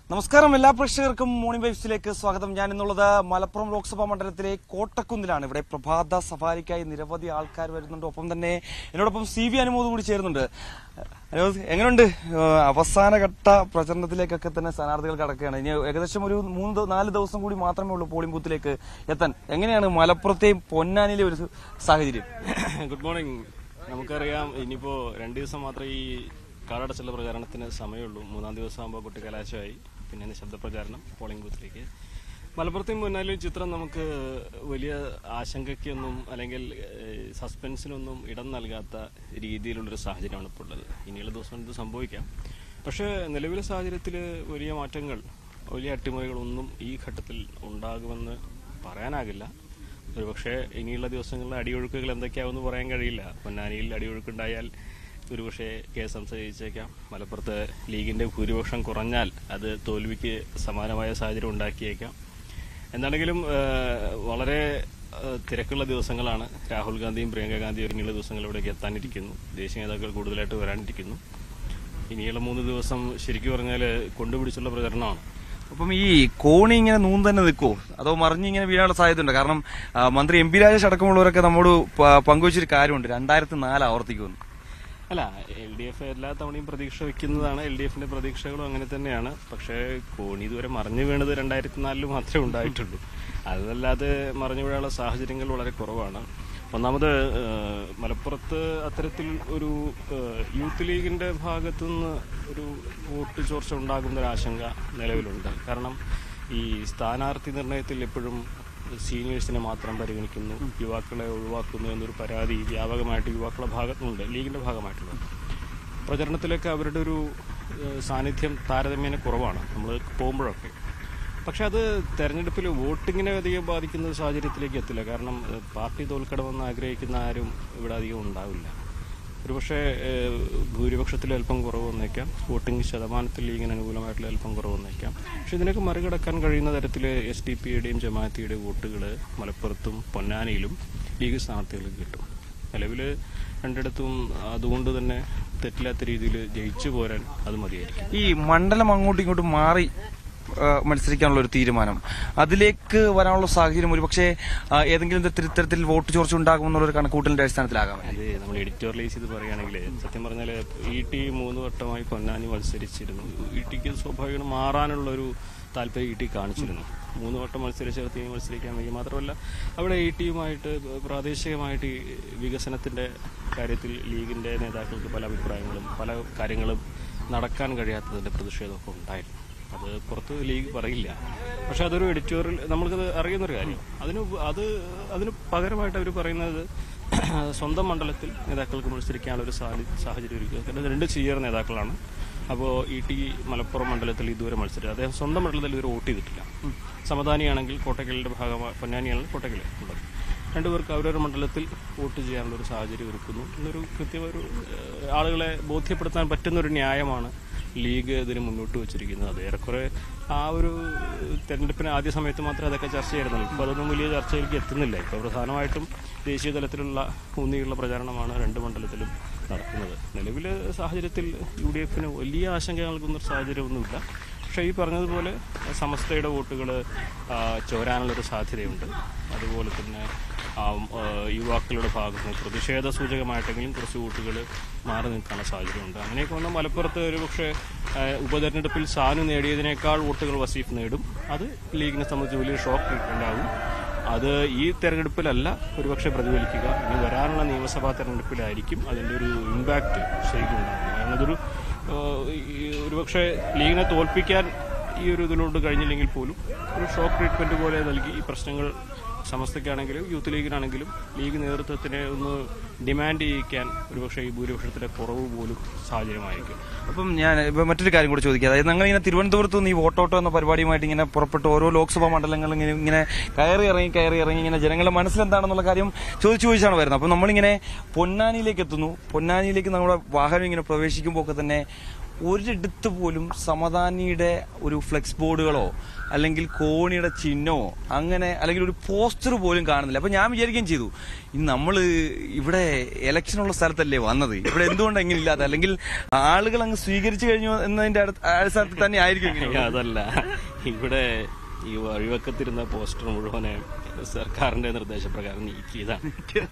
നമസ്കാരം എല്ലാ പ്രേക്ഷകർക്കും മോർണിംഗ് വൈബ്സിലേക്ക് സ്വാഗതം ഞാൻ ഇന്നുള്ളത് മലപ്പുറം ലോക്സഭാ മണ്ഡലത്തിലെ കോട്ടക്കുന്നിലാണ് ഇവിടെ പ്രഭാത സഫാരിക്കായി നിരവധി ആൾക്കാർ വരുന്നുണ്ട് ഒപ്പം തന്നെ എന്നോടൊപ്പം സി വി അനുമോദ് കൂടി ചേരുന്നുണ്ട് അനുമോദ് എങ്ങനെയുണ്ട് ഏഹ് അവസാനഘട്ട പ്രചരണത്തിലേക്കൊക്കെ തന്നെ സ്ഥാനാർത്ഥികൾ കടക്കുകയാണ് ഇനി ഏകദേശം ഒരു മൂന്ന് ദി- നാല് ദിവസം കൂടി മാത്രമേ ഉള്ളൂ പോളിംഗ് ബൂത്തിലേക്ക് എത്താൻ എങ്ങനെയാണ് മലപ്പുറത്തെയും പൊന്നാനിലെ ഒരു സാഹചര്യം ഗുഡ് മോർണിംഗ് നമുക്കറിയാം ഇനിയിപ്പോ രണ്ട് ദിവസം മാത്രമേ ഈ കാടടച്ചുള്ള പ്രചാരണത്തിന് സമയമുള്ളൂ മൂന്നാം ദിവസം ആകുമ്പോൾ കുട്ടിക്കലാശമായി പിന്നെ നിശബ്ദ പ്രചാരണം പോളിംഗ് ബൂത്തിലേക്ക് മലപ്പുറത്തെയും മുന്നാലും ചിത്രം നമുക്ക് വലിയ ആശങ്കയ്ക്കൊന്നും അല്ലെങ്കിൽ ഏഹ്, സസ്പെൻസിനൊന്നും ഇടം നൽകാത്ത രീതിയിലുള്ളൊരു സാഹചര്യമാണ് ഇപ്പോൾ ഉള്ളത് ഇനിയുള്ള ദിവസം ഇത് സംഭവിക്കാം പക്ഷേ നിലവിലെ സാഹചര്യത്തിൽ വലിയ മാറ്റങ്ങൾ വലിയ അട്ടിമറികളൊന്നും ഈ ഘട്ടത്തിൽ ഉണ്ടാകുമെന്ന് പറയാനാകില്ല ഒരുപക്ഷെ ഇനിയുള്ള ദിവസങ്ങളിൽ അടിയൊഴുക്കുകൾ എന്തൊക്കെയാവുമെന്ന് പറയാൻ കഴിയില്ല പൊന്നാനിയിൽ അടിയൊഴുക്കുണ്ടായാൽ ഒരുപക്ഷെ കേസ് സംശയിച്ചേക്കാം മലപ്പുറത്ത് ലീഗിന്റെ ഭൂരിപക്ഷം കുറഞ്ഞാൽ അത് തോൽവിക്ക് സമാനമായ സാഹചര്യം ഉണ്ടാക്കിയേക്കാം എന്താണെങ്കിലും ഏഹ്, വളരെ ഏഹ്, തിരക്കുള്ള ദിവസങ്ങളാണ് രാഹുൽ ഗാന്ധിയും പ്രിയങ്ക ഗാന്ധിയും ഇങ്ങനെയുള്ള ദിവസങ്ങൾ ഇവിടേക്ക് എത്താനിരിക്കുന്നു ദേശീയ നേതാക്കൾ കൂടുതലായിട്ട് വരാനിരിക്കുന്നു ഇനിയുള്ള മൂന്ന് ദിവസം ശരിക്കും പറഞ്ഞാൽ കൊണ്ടുപിടിച്ചുള്ള പ്രചരണമാണ് അപ്പം ഈ കോണി ഇങ്ങനെ നൂന്ന് തന്നെ നിൽക്കുമോ അതോ മറിഞ്ഞിങ്ങനെ വീഴാനുള്ള സാധ്യതയുണ്ട് കാരണം ആ, മന്ത്രി എം പി രാജേഷ് അടക്കമുള്ളവരൊക്കെ നമ്മോട് പ- പങ്കുവച്ചൊരു കാര്യമുണ്ട് രണ്ടായിരത്തി നാല് ആവർത്തിക്കുമെന്ന് അല്ല എൽ ഡി എഫ് എല്ലാ തവണയും പ്രതീക്ഷ വെക്കുന്നതാണ് എൽ ഡി എഫിന്റെ പ്രതീക്ഷകളും അങ്ങനെ തന്നെയാണ് പക്ഷേ കോണി ഇതുവരെ മറിഞ്ഞു വീണത് രണ്ടായിരത്തി നാലില് മാത്രമേ ഉണ്ടായിട്ടുള്ളൂ അതല്ലാതെ മറിഞ്ഞു വീഴാനുള്ള സാഹചര്യങ്ങൾ വളരെ കുറവാണ് ഒന്നാമത് ഏഹ്, മലപ്പുറത്ത് അത്തരത്തിൽ ഒരു ഏഹ്, യൂത്ത് ലീഗിന്റെ ഭാഗത്തു നിന്ന് ഒരു വോട്ട് ചോർച്ച ഉണ്ടാകുന്ന ഒരു ആശങ്ക നിലവിലുണ്ട് കാരണം ഈ സ്ഥാനാർത്ഥി നിർണയത്തിൽ എപ്പോഴും സീനിയേഴ്സിനെ മാത്രം പരിഗണിക്കുന്നു യുവാക്കളെ ഒഴിവാക്കുന്നു എന്നൊരു പരാതി വ്യാപകമായിട്ട് യുവാക്കളുടെ ഭാഗത്തുനിന്നുണ്ട് ലീഗിന്റെ ഭാഗമായിട്ടുള്ള പ്രചരണത്തിലൊക്കെ അവരുടെ ഒരു ഏഹ്, സാന്നിധ്യം താരതമ്യേന കുറവാണ് നമ്മൾ പോകുമ്പോഴൊക്കെ പക്ഷെ അത് തെരഞ്ഞെടുപ്പിൽ വോട്ടിങ്ങിനെ അധികം ബാധിക്കുന്ന ഒരു സാഹചര്യത്തിലേക്ക് എത്തില്ല കാരണം ഏഹ്, പാർട്ടി തോൽക്കണമെന്ന് ആഗ്രഹിക്കുന്ന ആരും ഇവിടെ അധികം ഉണ്ടാവില്ല ഒരുപക്ഷെ ഏഹ്, ഭൂരിപക്ഷത്തിൽ അല്പം കുറവ് വന്നേക്കാം വോട്ടിംഗ് ശതമാനത്തിൽ ലീഗിന് അനുകൂലമായിട്ടുള്ള അല്പം കുറവ് വന്നേക്കാം പക്ഷെ ഇതിനൊക്കെ മറികടക്കാൻ കഴിയുന്ന തരത്തിൽ എസ് ഡി പിയുടെയും ജമാഅത്തിയുടെയും വോട്ടുകൾ മലപ്പുറത്തും പൊന്നാനിയിലും ലീഗ് സ്ഥാനാർത്ഥികൾക്ക് കിട്ടും നിലവിൽ രണ്ടിടത്തും അതുകൊണ്ട് തന്നെ തെറ്റില്ലാത്ത രീതിയിൽ ജയിച്ചു പോരാൻ അത് മതിയായിരിക്കും ഈ മണ്ഡലം അങ്ങോട്ടും ഇങ്ങോട്ടും മാറി ആ, മത്സരിക്കാനുള്ള ഒരു തീരുമാനം അതിലേക്ക് വരാനുള്ള സാഹചര്യം ഒരുപക്ഷെ ആ, ഏതെങ്കിലും തരത്തിൽ- തരത്തിൽ വോട്ട് ചോർച്ച ഉണ്ടാകുമെന്നുള്ള ഒരു കണക്കൂട്ടലിന്റെ അടിസ്ഥാനത്തിലാകാം അത് നമ്മൾ എഡിറ്റോറിയലൈസ് ചെയ്ത് പറയുകയാണെങ്കിൽ സത്യം പറഞ്ഞാൽ ഇ ടി മൂന്ന് വട്ടമായി പൊന്നാനി മത്സരിച്ചിരുന്നു ഇ ടിക്ക് സ്വാഭാവികം മാറാനുള്ള ഒരു താല്പര്യം ഇ ടി കാണിച്ചിരുന്നു മൂന്ന് വട്ടം മത്സരിച്ച ടീം മത്സരിക്കാൻ വയ്യ മാത്രമല്ല അവിടെ ഇ ടിയുമായിട്ട് പ്രാദേശികമായിട്ട് ഈ വികസനത്തിന്റെ കാര്യത്തിൽ ലീഗിന്റെ നേതാക്കൾക്ക് പല അഭിപ്രായങ്ങളും പല കാര്യങ്ങളും നടക്കാൻ കഴിയാത്തതിന്റെ പ്രതിഷേധമൊക്കെ ഉണ്ടായിരുന്നു അത് പുറത്ത് ലീഗ് പറയില്ല പക്ഷെ അതൊരു എഡിറ്റോറിയൽ നമ്മൾക്കത് അറിയുന്നൊരു കാര്യം അതിന് ഉപ- അത് അതിന് പകരമായിട്ട് അവർ പറയുന്നത് സ്വന്തം മണ്ഡലത്തിൽ നേതാക്കൾക്ക് മത്സരിക്കാനുള്ള ഒരു സാഹച- സാഹചര്യം ഒരുക്കുക കാരണം രണ്ട് സീനിയർ നേതാക്കളാണ് അപ്പോൾ ഇ ടി മലപ്പുറം മണ്ഡലത്തിൽ ഇതുവരെ മത്സരിച്ചത് അദ്ദേഹം സ്വന്തം മണ്ഡലത്തിൽ ഇതുവരെ വോട്ട് ചെയ്തിട്ടില്ല സമതാനിയാണെങ്കിൽ കോട്ടക്കലിന്റെ ഭാഗമായി പൊന്നാനിയാണെങ്കിൽ കോട്ടക്കൽ ഉള്ളത് രണ്ടുപേർക്ക് അവരവരുടെ മണ്ഡലത്തിൽ വോട്ട് ചെയ്യാനുള്ള ഒരു സാഹചര്യം ഒരുക്കുന്നു എന്നൊരു കൃത്യമായ ഒരു ഏഹ്, ആളുകളെ ബോധ്യപ്പെടുത്താൻ പറ്റുന്ന ഒരു ന്യായമാണ് ലീഗ് ഇതിന് മുന്നോട്ട് വെച്ചിരിക്കുന്നത് അത് ഏറെക്കുറെ ആ ഒരു തെരഞ്ഞെടുപ്പിന് ആദ്യ സമയത്ത് മാത്രമേ അതൊക്കെ ചർച്ച ചെയ്യുന്നുള്ളൂ ഇപ്പോൾ അതൊന്നും വലിയ ചർച്ചയിലേക്ക് എത്തുന്നില്ല ഇപ്പോൾ പ്രധാനമായിട്ടും ദേശീയ തലത്തിലുള്ള ഊന്നിയുള്ള പ്രചാരണമാണ് രണ്ട് മണ്ഡലത്തിലും നടക്കുന്നത് നിലവിലെ സാഹചര്യത്തിൽ യു ഡി എഫിന് വലിയ ആശങ്ക നൽകുന്ന ഒരു സാഹചര്യമൊന്നുമില്ല പക്ഷേ ഈ പറഞ്ഞതുപോലെ സമസ്തയുടെ വോട്ടുകൾ ചോരാനുള്ളൊരു സാധ്യതയുണ്ട് അതുപോലെ തന്നെ ആ, ആ, യുവാക്കളുടെ ഭാഗത്ത് നിന്ന് പ്രതിഷേധ സൂചകമായിട്ടെങ്കിലും കുറച്ച് വോട്ടുകൾ മാറി നിൽക്കാനുള്ള സാഹചര്യമുണ്ട് അങ്ങനെയൊക്കെ വന്നാൽ മലപ്പുറത്ത് ഒരു പക്ഷേ ആ, ഉപതെരഞ്ഞെടുപ്പിൽ സാനു നേടിയതിനേക്കാൾ വോട്ടുകൾ വസീഫ് നേടും അത് ലീഗിനെ സംബന്ധിച്ച് വലിയ ഷോക്ക് ഉണ്ടാകും അത് ഈ തെരഞ്ഞെടുപ്പിലല്ല ഒരുപക്ഷെ പ്രതിഫലിക്കുക ഇനി വരാനുള്ള നിയമസഭാ തെരഞ്ഞെടുപ്പിലായിരിക്കും അതിൻ്റെ ഒരു ഇമ്പാക്റ്റ് ശരിക്കും ഉണ്ടാകുന്നത് കാരണം അതൊരു ഏഹ്, ഈ ഒരുപക്ഷെ ലീഗിനെ തോൽപ്പിക്കാൻ ഈ ഒരു ഇതിലോട്ട് കഴിഞ്ഞില്ലെങ്കിൽ പോലും ഒരു ഷോക്ക് ട്രീറ്റ്മെന്റ് പോലെ നൽകി ഈ പ്രശ്നങ്ങൾ സമസ്തയ്ക്കാണെങ്കിലും യൂത്ത് ലീഗിനാണെങ്കിലും ലീഗ് നേതൃത്വത്തിനെ ഒന്ന് ഡിമാൻഡ് ചെയ്യിക്കാൻ ഒരുപക്ഷെ ഈ ഭൂരിപക്ഷത്തിലെ കുറവ് പോലും സാഹചര്യമായിരിക്കും അപ്പം ഞാൻ ഇപ്പൊ മറ്റൊരു കാര്യം കൂടി ചോദിക്കുക അതായത് ഞങ്ങൾ ഇങ്ങനെ തിരുവനന്തപുരത്ത് നിന്ന് ഈ വോട്ടോട്ടോ എന്ന പരിപാടിയുമായിട്ട് ഇങ്ങനെ പുറപ്പെട്ട് ഓരോ ലോക്സഭാ മണ്ഡലങ്ങളിൽ ഇങ്ങനെ ഇങ്ങനെ കയറി ഇറങ്ങി കയറി ഇറങ്ങി ഇങ്ങനെ ജനങ്ങളുടെ മനസ്സിലെന്താണെന്നുള്ള കാര്യം ചോദിച്ചു ചോദിച്ചാണ് വരുന്നത് അപ്പം നമ്മളിങ്ങനെ പൊന്നാനിയിലേക്ക് എത്തുന്നു പൊന്നാനിയിലേക്ക് നമ്മുടെ വാഹനം ഇങ്ങനെ പ്രവേശിക്കുമ്പോൾ ഒക്കെ തന്നെ ഒരിടത്ത് പോലും സമദാനിയുടെ ഒരു ഫ്ലെക്സ് ബോർഡുകളോ അല്ലെങ്കിൽ കോണിയുടെ ചിഹ്നമോ അങ്ങനെ അല്ലെങ്കിൽ ഒരു പോസ്റ്റർ പോലും കാണുന്നില്ല അപ്പൊ ഞാൻ വിചാരിക്കുകയും ചെയ്തു ഇന്ന് നമ്മള് ഇവിടെ ഇലക്ഷനുള്ള സ്ഥലത്തല്ലേ വന്നത് ഇവിടെ എന്തുകൊണ്ട് എങ്ങനെ ഇല്ലാതെ അല്ലെങ്കിൽ ആളുകൾ അങ്ങ് സ്വീകരിച്ചു കഴിഞ്ഞു എന്നതിന്റെ അടുത്ത അടിസ്ഥാനത്തിൽ തന്നെ ആയിരിക്കും ഇങ്ങനെ. അതല്ല ഇവിടെ ഈ വഴിവക്കത്തിരുന്ന പോസ്റ്റർ മുഴുവനെ സർക്കാരിന്റെ നിർദ്ദേശപ്രകാരം നീക്കിയതാണ്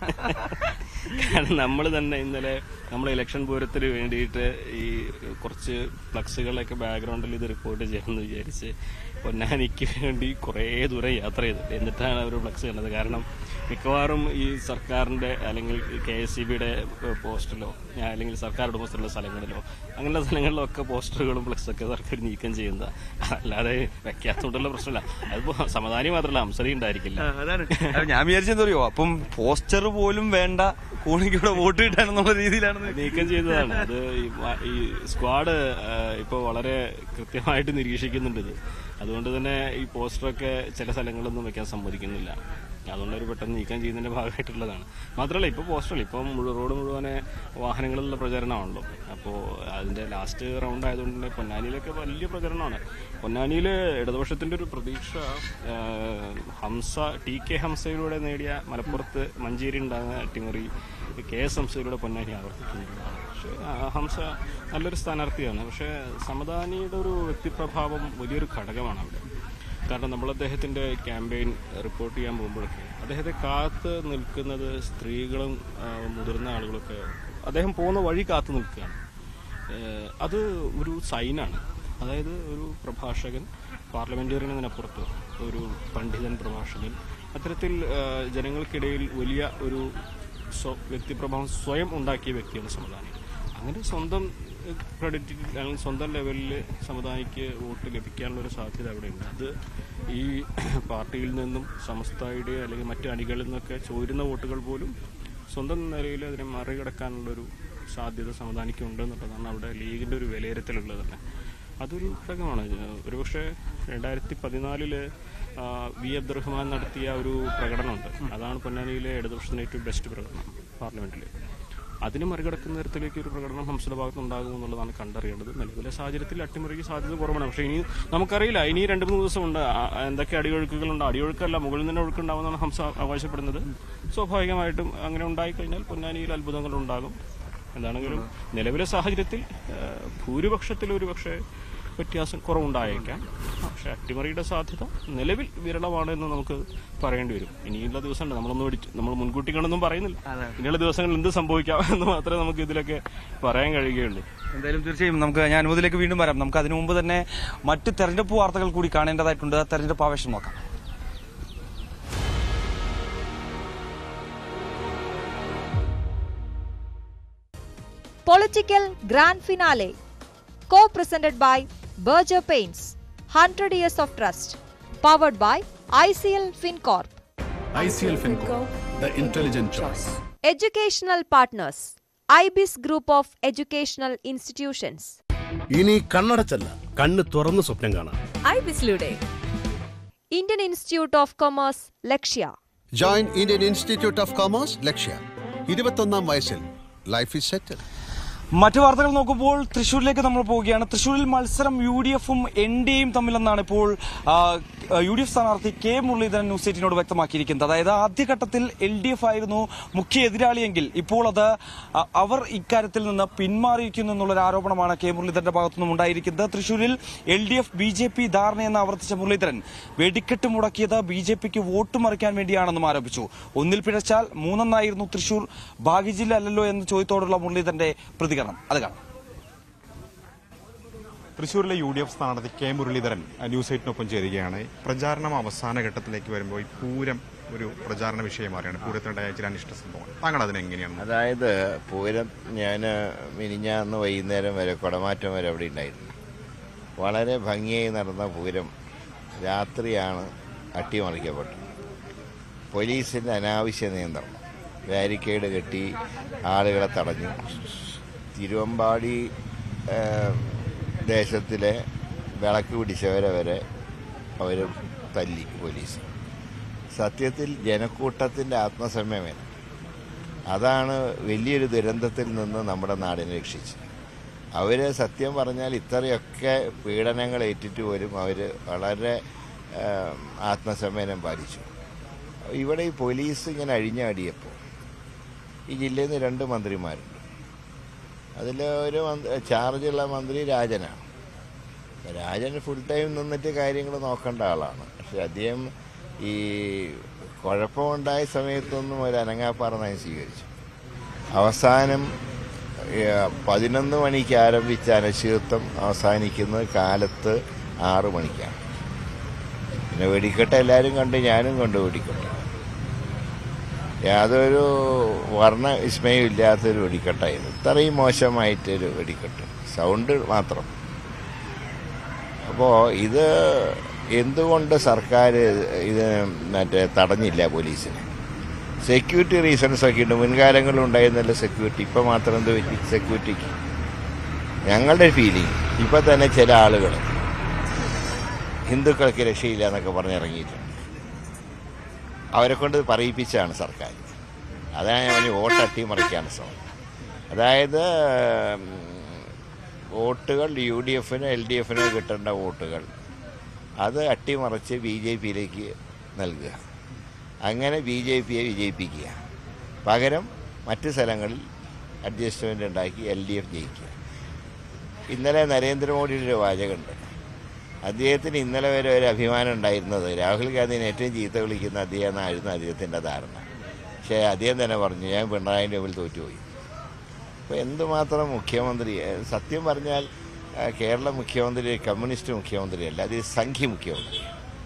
കാരണം നമ്മൾ തന്നെ ഇന്നലെ നമ്മൾ ഇലക്ഷൻ പൂരത്തിന് വേണ്ടിയിട്ട് ഈ കുറച്ച് ഫ്ലക്സുകളൊക്കെ ബാക്ക്ഗ്രൗണ്ടിൽ ഇത് റിപ്പോർട്ട് ചെയ്യാമെന്ന് വിചാരിച്ച് പൊന്നാനിക്ക് വേണ്ടി കുറേ ദൂരം യാത്ര ചെയ്തു എന്നിട്ടാണ് അവർ ഫ്ലക്സ് കണ്ടത് കാരണം മിക്കവാറും ഈ സർക്കാരിന്റെ അല്ലെങ്കിൽ കെ എസ് സി ബിയുടെ പോസ്റ്റിലോ ഞാൻ അല്ലെങ്കിൽ സർക്കാർ ഉടമസ്ഥലുള്ള സ്ഥലങ്ങളിലോ അങ്ങനെയുള്ള സ്ഥലങ്ങളിലൊക്കെ പോസ്റ്ററുകളും ഫ്ലക്സൊക്കെ സർക്കാർ നീക്കം ചെയ്യുന്ന അല്ലാതെ വെക്കാത്തോണ്ടുള്ള പ്രശ്നമില്ല അതിപ്പോ സമാധാനം മാത്രമല്ല അംസരി ഉണ്ടായിരിക്കില്ല ആ, അതാണ് അപ്പൊ ഞാൻ വിചാരിച്ചെന്തോ അറിയോ അപ്പം പോസ്റ്റർ പോലും വേണ്ട കോണിക്ക് ഇവിടെ വോട്ട് കിട്ടാനെന്നുള്ള രീതിയിലാണ് നീക്കം ചെയ്തതാണ് അത് ഈ മ- ഈ സ്ക്വാഡ് ഇപ്പോൾ വളരെ കൃത്യമായിട്ട് നിരീക്ഷിക്കുന്നുണ്ട് ഇത് അതുകൊണ്ട് തന്നെ ഈ പോസ്റ്ററൊക്കെ ചില സ്ഥലങ്ങളിലൊന്നും വെക്കാൻ സമ്മതിക്കുന്നില്ല അതുകൊണ്ട് അവർ പെട്ടെന്ന് നീക്കം ചെയ്യുന്നതിന്റെ ഭാഗമായിട്ടുള്ളതാണ് മാത്രമല്ല ഇപ്പോൾ പോസ്റ്ററല്ല ഇപ്പം മുഴു- റോഡ് മുഴുവനെ വാഹനങ്ങളിലുള്ള പ്രചരണമാണല്ലോ അപ്പോൾ അതിന്റെ ലാസ്റ്റ് റൗണ്ട് ആയതുകൊണ്ട് തന്നെ പൊന്നാനിയിലൊക്കെ വലിയ പ്രചരണമാണ് പൊന്നാനിയിൽ ഇടതുപക്ഷത്തിന്റെ ഒരു പ്രതീക്ഷ ആ, ഹംസ ടി കെ ഹംസയിലൂടെ നേടിയ മലപ്പുറത്ത് മഞ്ചേരി ഉണ്ടാകുന്ന അട്ടിമറി കെ എസ് ഹംസയിലൂടെ പൊന്നാനി ആവർത്തിക്കുന്നുള്ളതാണ് പക്ഷേ ആ, ഹംസ നല്ലൊരു സ്ഥാനാർത്ഥിയാണ് പക്ഷേ സമദാനിയുടെ ഒരു വ്യക്തിപ്രഭാവം വലിയൊരു ഘടകമാണ് അവിടെ കാരണം നമ്മൾ അദ്ദേഹത്തിന്റെ ക്യാമ്പയിൻ റിപ്പോർട്ട് ചെയ്യാൻ പോകുമ്പോഴൊക്കെ അദ്ദേഹത്തെ കാത്ത് നിൽക്കുന്നത് സ്ത്രീകളും ആ, മുതിർന്ന ആളുകളൊക്കെ അദ്ദേഹം പോകുന്ന വഴി കാത്തു നിൽക്കുകയാണ് ഏഹ് അത് ഒരു സൈനാണ് അതായത് ഒരു പ്രഭാഷകൻ പാർലമെന്റേറിയൻ എന്നതിനപ്പുറത്ത് ഒരു പണ്ഡിതൻ പ്രഭാഷകൻ അത്തരത്തിൽ ഏഹ് ജനങ്ങൾക്കിടയിൽ വലിയ ഒരു സ്വ- വ്യക്തിപ്രഭാവം സ്വയം ഉണ്ടാക്കിയ വ്യക്തിയാണ് സമുദായം അങ്ങനെ സ്വന്തം ക്രെഡിറ്റ് അല്ലെങ്കിൽ സ്വന്തം ലെവലിൽ സമുദായിക്ക് വോട്ട് ലഭിക്കാനുള്ള ഒരു സാധ്യത അവിടെയുണ്ട് അത് ഈ പാർട്ടിയിൽ നിന്നും സമസ്തയുടെ അല്ലെങ്കിൽ മറ്റു അണികളിൽ നിന്നൊക്കെ ചോരുന്ന വോട്ടുകൾ പോലും സ്വന്തം നിലയിൽ അതിനെ മറികടക്കാനുള്ളൊരു സാധ്യത സമാധാനിക്കുന്നുണ്ട് എന്നുള്ളതാണ് അവിടെ ലീഗിന്റെ ഒരു വിലയിരുത്തലുള്ളത് തന്നെ അതൊരു ഘടകമാണ് ഒരുപക്ഷെ രണ്ടായിരത്തി പതിനാലില് വി അബ്ദുറഹ്മാൻ നടത്തിയ ഒരു പ്രകടനമുണ്ട് അതാണ് പൊന്നാനിയിലെ ഇടതുപക്ഷത്തിന് ഏറ്റവും ബെസ്റ്റ് പ്രകടനം പാർലമെന്റിൽ അതിന് മറികടക്കുന്ന തരത്തിലേക്ക് ഒരു പ്രകടനം ഹംസയുടെ ഭാഗത്ത് ഉണ്ടാകും എന്നുള്ളതാണ് കണ്ടറിയേണ്ടത് നിലവിലെ സാഹചര്യത്തിൽ അട്ടിമറിക്ക് സാധ്യത കുറവാണ് പക്ഷേ ഇനി നമുക്കറിയില്ല ഇനി രണ്ട് മൂന്ന് ദിവസമുണ്ട് ആ- എന്തൊക്കെ അടിയൊഴുക്കുകളുണ്ട് അടിയൊഴുക്കല്ല മുകളിൽ നിന്ന് ഒഴുക്കുണ്ടാവുമെന്നാണ് ഹംസ അവകാശപ്പെടുന്നത് സ്വാഭാവികമായിട്ടും അങ്ങനെ ഉണ്ടായിക്കഴിഞ്ഞാൽ പൊന്നാനിയിൽ അത്ഭുതങ്ങൾ ഉണ്ടാകും എന്താണെങ്കിലും നിലവിലെ സാഹചര്യത്തിൽ ആ, ഭൂരിപക്ഷത്തിൽ ഒരു പക്ഷേ വ്യത്യാസം കുറവുണ്ടായേക്കാം പക്ഷെ അട്ടിമറിയുടെ സാധ്യത നിലവിൽ വിരളമാണ് എന്ന് നമുക്ക് പറയേണ്ടി വരും ഇനിയുള്ള ദിവസമുണ്ട് നമ്മളൊന്നും ഇടിച്ച് നമ്മൾ മുൻകൂട്ടി കണ്ടൊന്നും പറയുന്നില്ല ഇനിയുള്ള ദിവസങ്ങളിൽ എന്ത് സംഭവിക്കാം എന്ന് മാത്രമേ നമുക്ക് ഇതിലൊക്കെ പറയാൻ കഴിയുകയുള്ളൂ എന്തായാലും തീർച്ചയായും നമുക്ക് ഞാൻ അനുമതിയിലേക്ക് വീണ്ടും വരാം നമുക്ക് അതിനു മുമ്പ് തന്നെ മറ്റ് തെരഞ്ഞെടുപ്പ് വാർത്തകൾ കൂടി കാണേണ്ടതായിട്ടുണ്ട് തെരഞ്ഞെടുപ്പ് ആവേശം നോക്കാം Political Grand Finale. Co presented by Berger Paints. 100 Years of Trust. Powered by ICL FinCorp. ICL FinCo, the intelligent choice. Educational Partners. IBIS Group of Educational Institutions. ഇനി കണ്ണടച്ചല്ല കണ്ണ് തുറന്ന് സ്വപ്നം കാണാം IBISലൂടെ Indian Institute of Commerce, Lakshya. Join Indian Institute of Commerce Lakshya ഇരുപത്തൊന്നാം വയസ്സിൽ life is സെറ്റിൽ മറ്റു വാർത്തകൾ നോക്കുമ്പോൾ തൃശ്ശൂരിലേക്ക് നമ്മൾ പോവുകയാണ് തൃശ്ശൂരിൽ മത്സരം യു ഡി എഫും എൻ ഡി എയും തമ്മിലെന്നാണ് ഇപ്പോൾ ആ, യു ഡി എഫ് സ്ഥാനാർത്ഥി കെ മുരളീധരൻ ന്യൂസ് എയ്റ്റിനോട് വ്യക്തമാക്കിയിരിക്കുന്നത് അതായത് ആദ്യഘട്ടത്തിൽ എൽ ഡി എഫ് ആയിരുന്നു മുഖ്യ എതിരാളിയെങ്കിൽ ഇപ്പോൾ അത് അ, അവർ ഇക്കാര്യത്തിൽ നിന്ന് പിന്മാറിയിരിക്കുന്നു എന്നുള്ളൊരു ആരോപണമാണ് കെ മുരളീധരന്റെ ഭാഗത്തുനിന്നും ഉണ്ടായിരിക്കുന്നത് തൃശ്ശൂരിൽ L D F B J P ധാരണയെന്ന് ആവർത്തിച്ച മുരളീധരൻ വെടിക്കെട്ട് മുടക്കിയത് ബി ജെ പിക്ക് വോട്ട് മറിക്കാൻ വേണ്ടിയാണെന്നും ആരോപിച്ചു ഒന്നിൽ പിഴച്ചാൽ മൂന്നെന്നായിരുന്നു തൃശൂർ ഭാഗ്യജില്ല അല്ലല്ലോ എന്ന ചോദ്യത്തോടുള്ള മുരളീധരന്റെ പ്രതികരണം അത് കാണാം തൃശ്ശൂരിലെ യു ഡി എഫ് സ്ഥാനാർത്ഥി കെ മുരളീധരൻ അഹ്, ന്യൂസ് എയ്റ്റിനൊപ്പം ചേരുകയാണ് പ്രചാരണം അവസാന ഘട്ടത്തിലേക്ക് വരുമ്പോൾ ഈ പൂരം ഒരു പ്രചാരണ വിഷയം മാറിയാണ് പൂരത്തിനുണ്ടായ ചില അനിഷ്ട സംഭവങ്ങൾ താങ്കൾ അതിനെങ്ങനെയാണ് അതായത് പൂരം ഞാൻ മിനിഞ്ഞാന്ന് വൈകുന്നേരം വരെ കുടമാറ്റം വരെ അവിടെ ഉണ്ടായിരുന്നു വളരെ ഭംഗിയായി നടന്ന പൂരം രാത്രിയാണ് അട്ടിമറിക്കപ്പെട്ടത് പോലീസിന്റെ അനാവശ്യ നിയന്ത്രണം ബാരിക്കേഡ് കെട്ടി ആളുകളെ തടഞ്ഞു തിരുവമ്പാടി ആ, ദേശത്തിലെ വിളക്ക് പിടിച്ചവരെ വരെ അവർ തല്ലി പോലീസ് സത്യത്തിൽ ജനക്കൂട്ടത്തിന്റെ ആത്മസംയമനം അതാണ് വലിയൊരു ദുരന്തത്തിൽ നിന്ന് നമ്മുടെ നാടിനെ രക്ഷിച്ചത് അവർ സത്യം പറഞ്ഞാൽ ഇത്രയൊക്കെ പീഡനങ്ങൾ ഏറ്റിട്ട് പോലും അവർ വളരെ ആ, ആത്മസംയമനം പാലിച്ചു ഇവിടെ ഈ പോലീസ് ഇങ്ങനെ അഴിഞ്ഞാടിയപ്പോൾ ഈ ജില്ലയിൽ നിന്ന് രണ്ട് മന്ത്രിമാരുണ്ട് അതിൽ ഒരു മന്ത്രി ചാർജുള്ള മന്ത്രി രാജനാണ് അപ്പൊ രാജൻ ഫുൾ ടൈം നിന്നിട്ട് കാര്യങ്ങൾ നോക്കേണ്ട ആളാണ് പക്ഷെ അദ്ദേഹം ഈ കുഴപ്പമുണ്ടായ സമയത്തൊന്നും ഒരു അനങ്ങാപ്പാറ നയം സ്വീകരിച്ചു അവസാനം ഏഹ്, പതിനൊന്ന് മണിക്ക് ആരംഭിച്ച അനിശ്ചിതത്വം അവസാനിക്കുന്നത് കാലത്ത് ആറു മണിക്കാണ് പിന്നെ വെടിക്കെട്ട് എല്ലാവരും കണ്ട് ഞാനും കണ്ടു വെടിക്കെട്ട് യാതൊരു വർണ്ണ വിസ്മയം ഇല്ലാത്തൊരു വെടിക്കെട്ടായിരുന്നു ഇത്രയും മോശമായിട്ടൊരു വെടിക്കെട്ട് സൗണ്ട് മാത്രം അപ്പോൾ ഇത് എന്തുകൊണ്ട് സർക്കാർ ഇത് മറ്റേ തടഞ്ഞില്ല പോലീസിനെ സെക്യൂരിറ്റി റീസൺസ് ഒക്കെ ഉണ്ട് മുൻകാലങ്ങളിൽ ഉണ്ടായിരുന്നല്ലോ സെക്യൂരിറ്റി ഇപ്പം മാത്രം എന്ത് പറ്റി സെക്യൂരിറ്റിക്ക് ഞങ്ങളുടെ ഫീലിംഗ് ഇപ്പം തന്നെ ചില ആളുകൾ ഹിന്ദുക്കൾക്ക് രക്ഷയില്ല എന്നൊക്കെ പറഞ്ഞിറങ്ങിയിട്ടുണ്ട് അവരെ കൊണ്ട് പറയിപ്പിച്ചാണ് സർക്കാർ അതാണ് ഞാൻ പറഞ്ഞ വോട്ട് അട്ടിമറിക്കാണ് ശ്രമം അതായത് ഉം, വോട്ടുകൾ യു ഡി എഫിന് എൽ ഡി എഫിന് കിട്ടേണ്ട വോട്ടുകൾ അത് അട്ടിമറിച്ച് ബി ജെ പിയിലേക്ക് നൽകുക അങ്ങനെ ബി ജെ പിയെ വിജയിപ്പിക്കുക പകരം മറ്റ് സ്ഥലങ്ങളിൽ അഡ്ജസ്റ്റ്മെൻ്റ് ഉണ്ടാക്കി എൽ ഡി എഫ് ജയിക്കുക ഇന്നലെ നരേന്ദ്രമോദിയുടെ ഒരു വാചകമുണ്ട് അദ്ദേഹത്തിന് ഇന്നലെ വരെ ഒരു അഭിമാനം ഉണ്ടായിരുന്നത് രാഹുൽ ഗാന്ധിനെ ഏറ്റവും ചീത്ത വിളിക്കുന്ന അദ്ദേഹം എന്നായിരുന്നു അദ്ദേഹത്തിൻ്റെ ധാരണ പക്ഷേ അദ്ദേഹം തന്നെ പറഞ്ഞു ഞാൻ പിണറായിൻ്റെ മുമ്പിൽ തോറ്റുപോയി അപ്പോൾ എന്തുമാത്രം മുഖ്യമന്ത്രി ഏഹ് സത്യം പറഞ്ഞാൽ ഏഹ് കേരള മുഖ്യമന്ത്രി ഒരു കമ്മ്യൂണിസ്റ്റ് മുഖ്യമന്ത്രിയല്ല അത് സംഘി മുഖ്യമന്ത്രി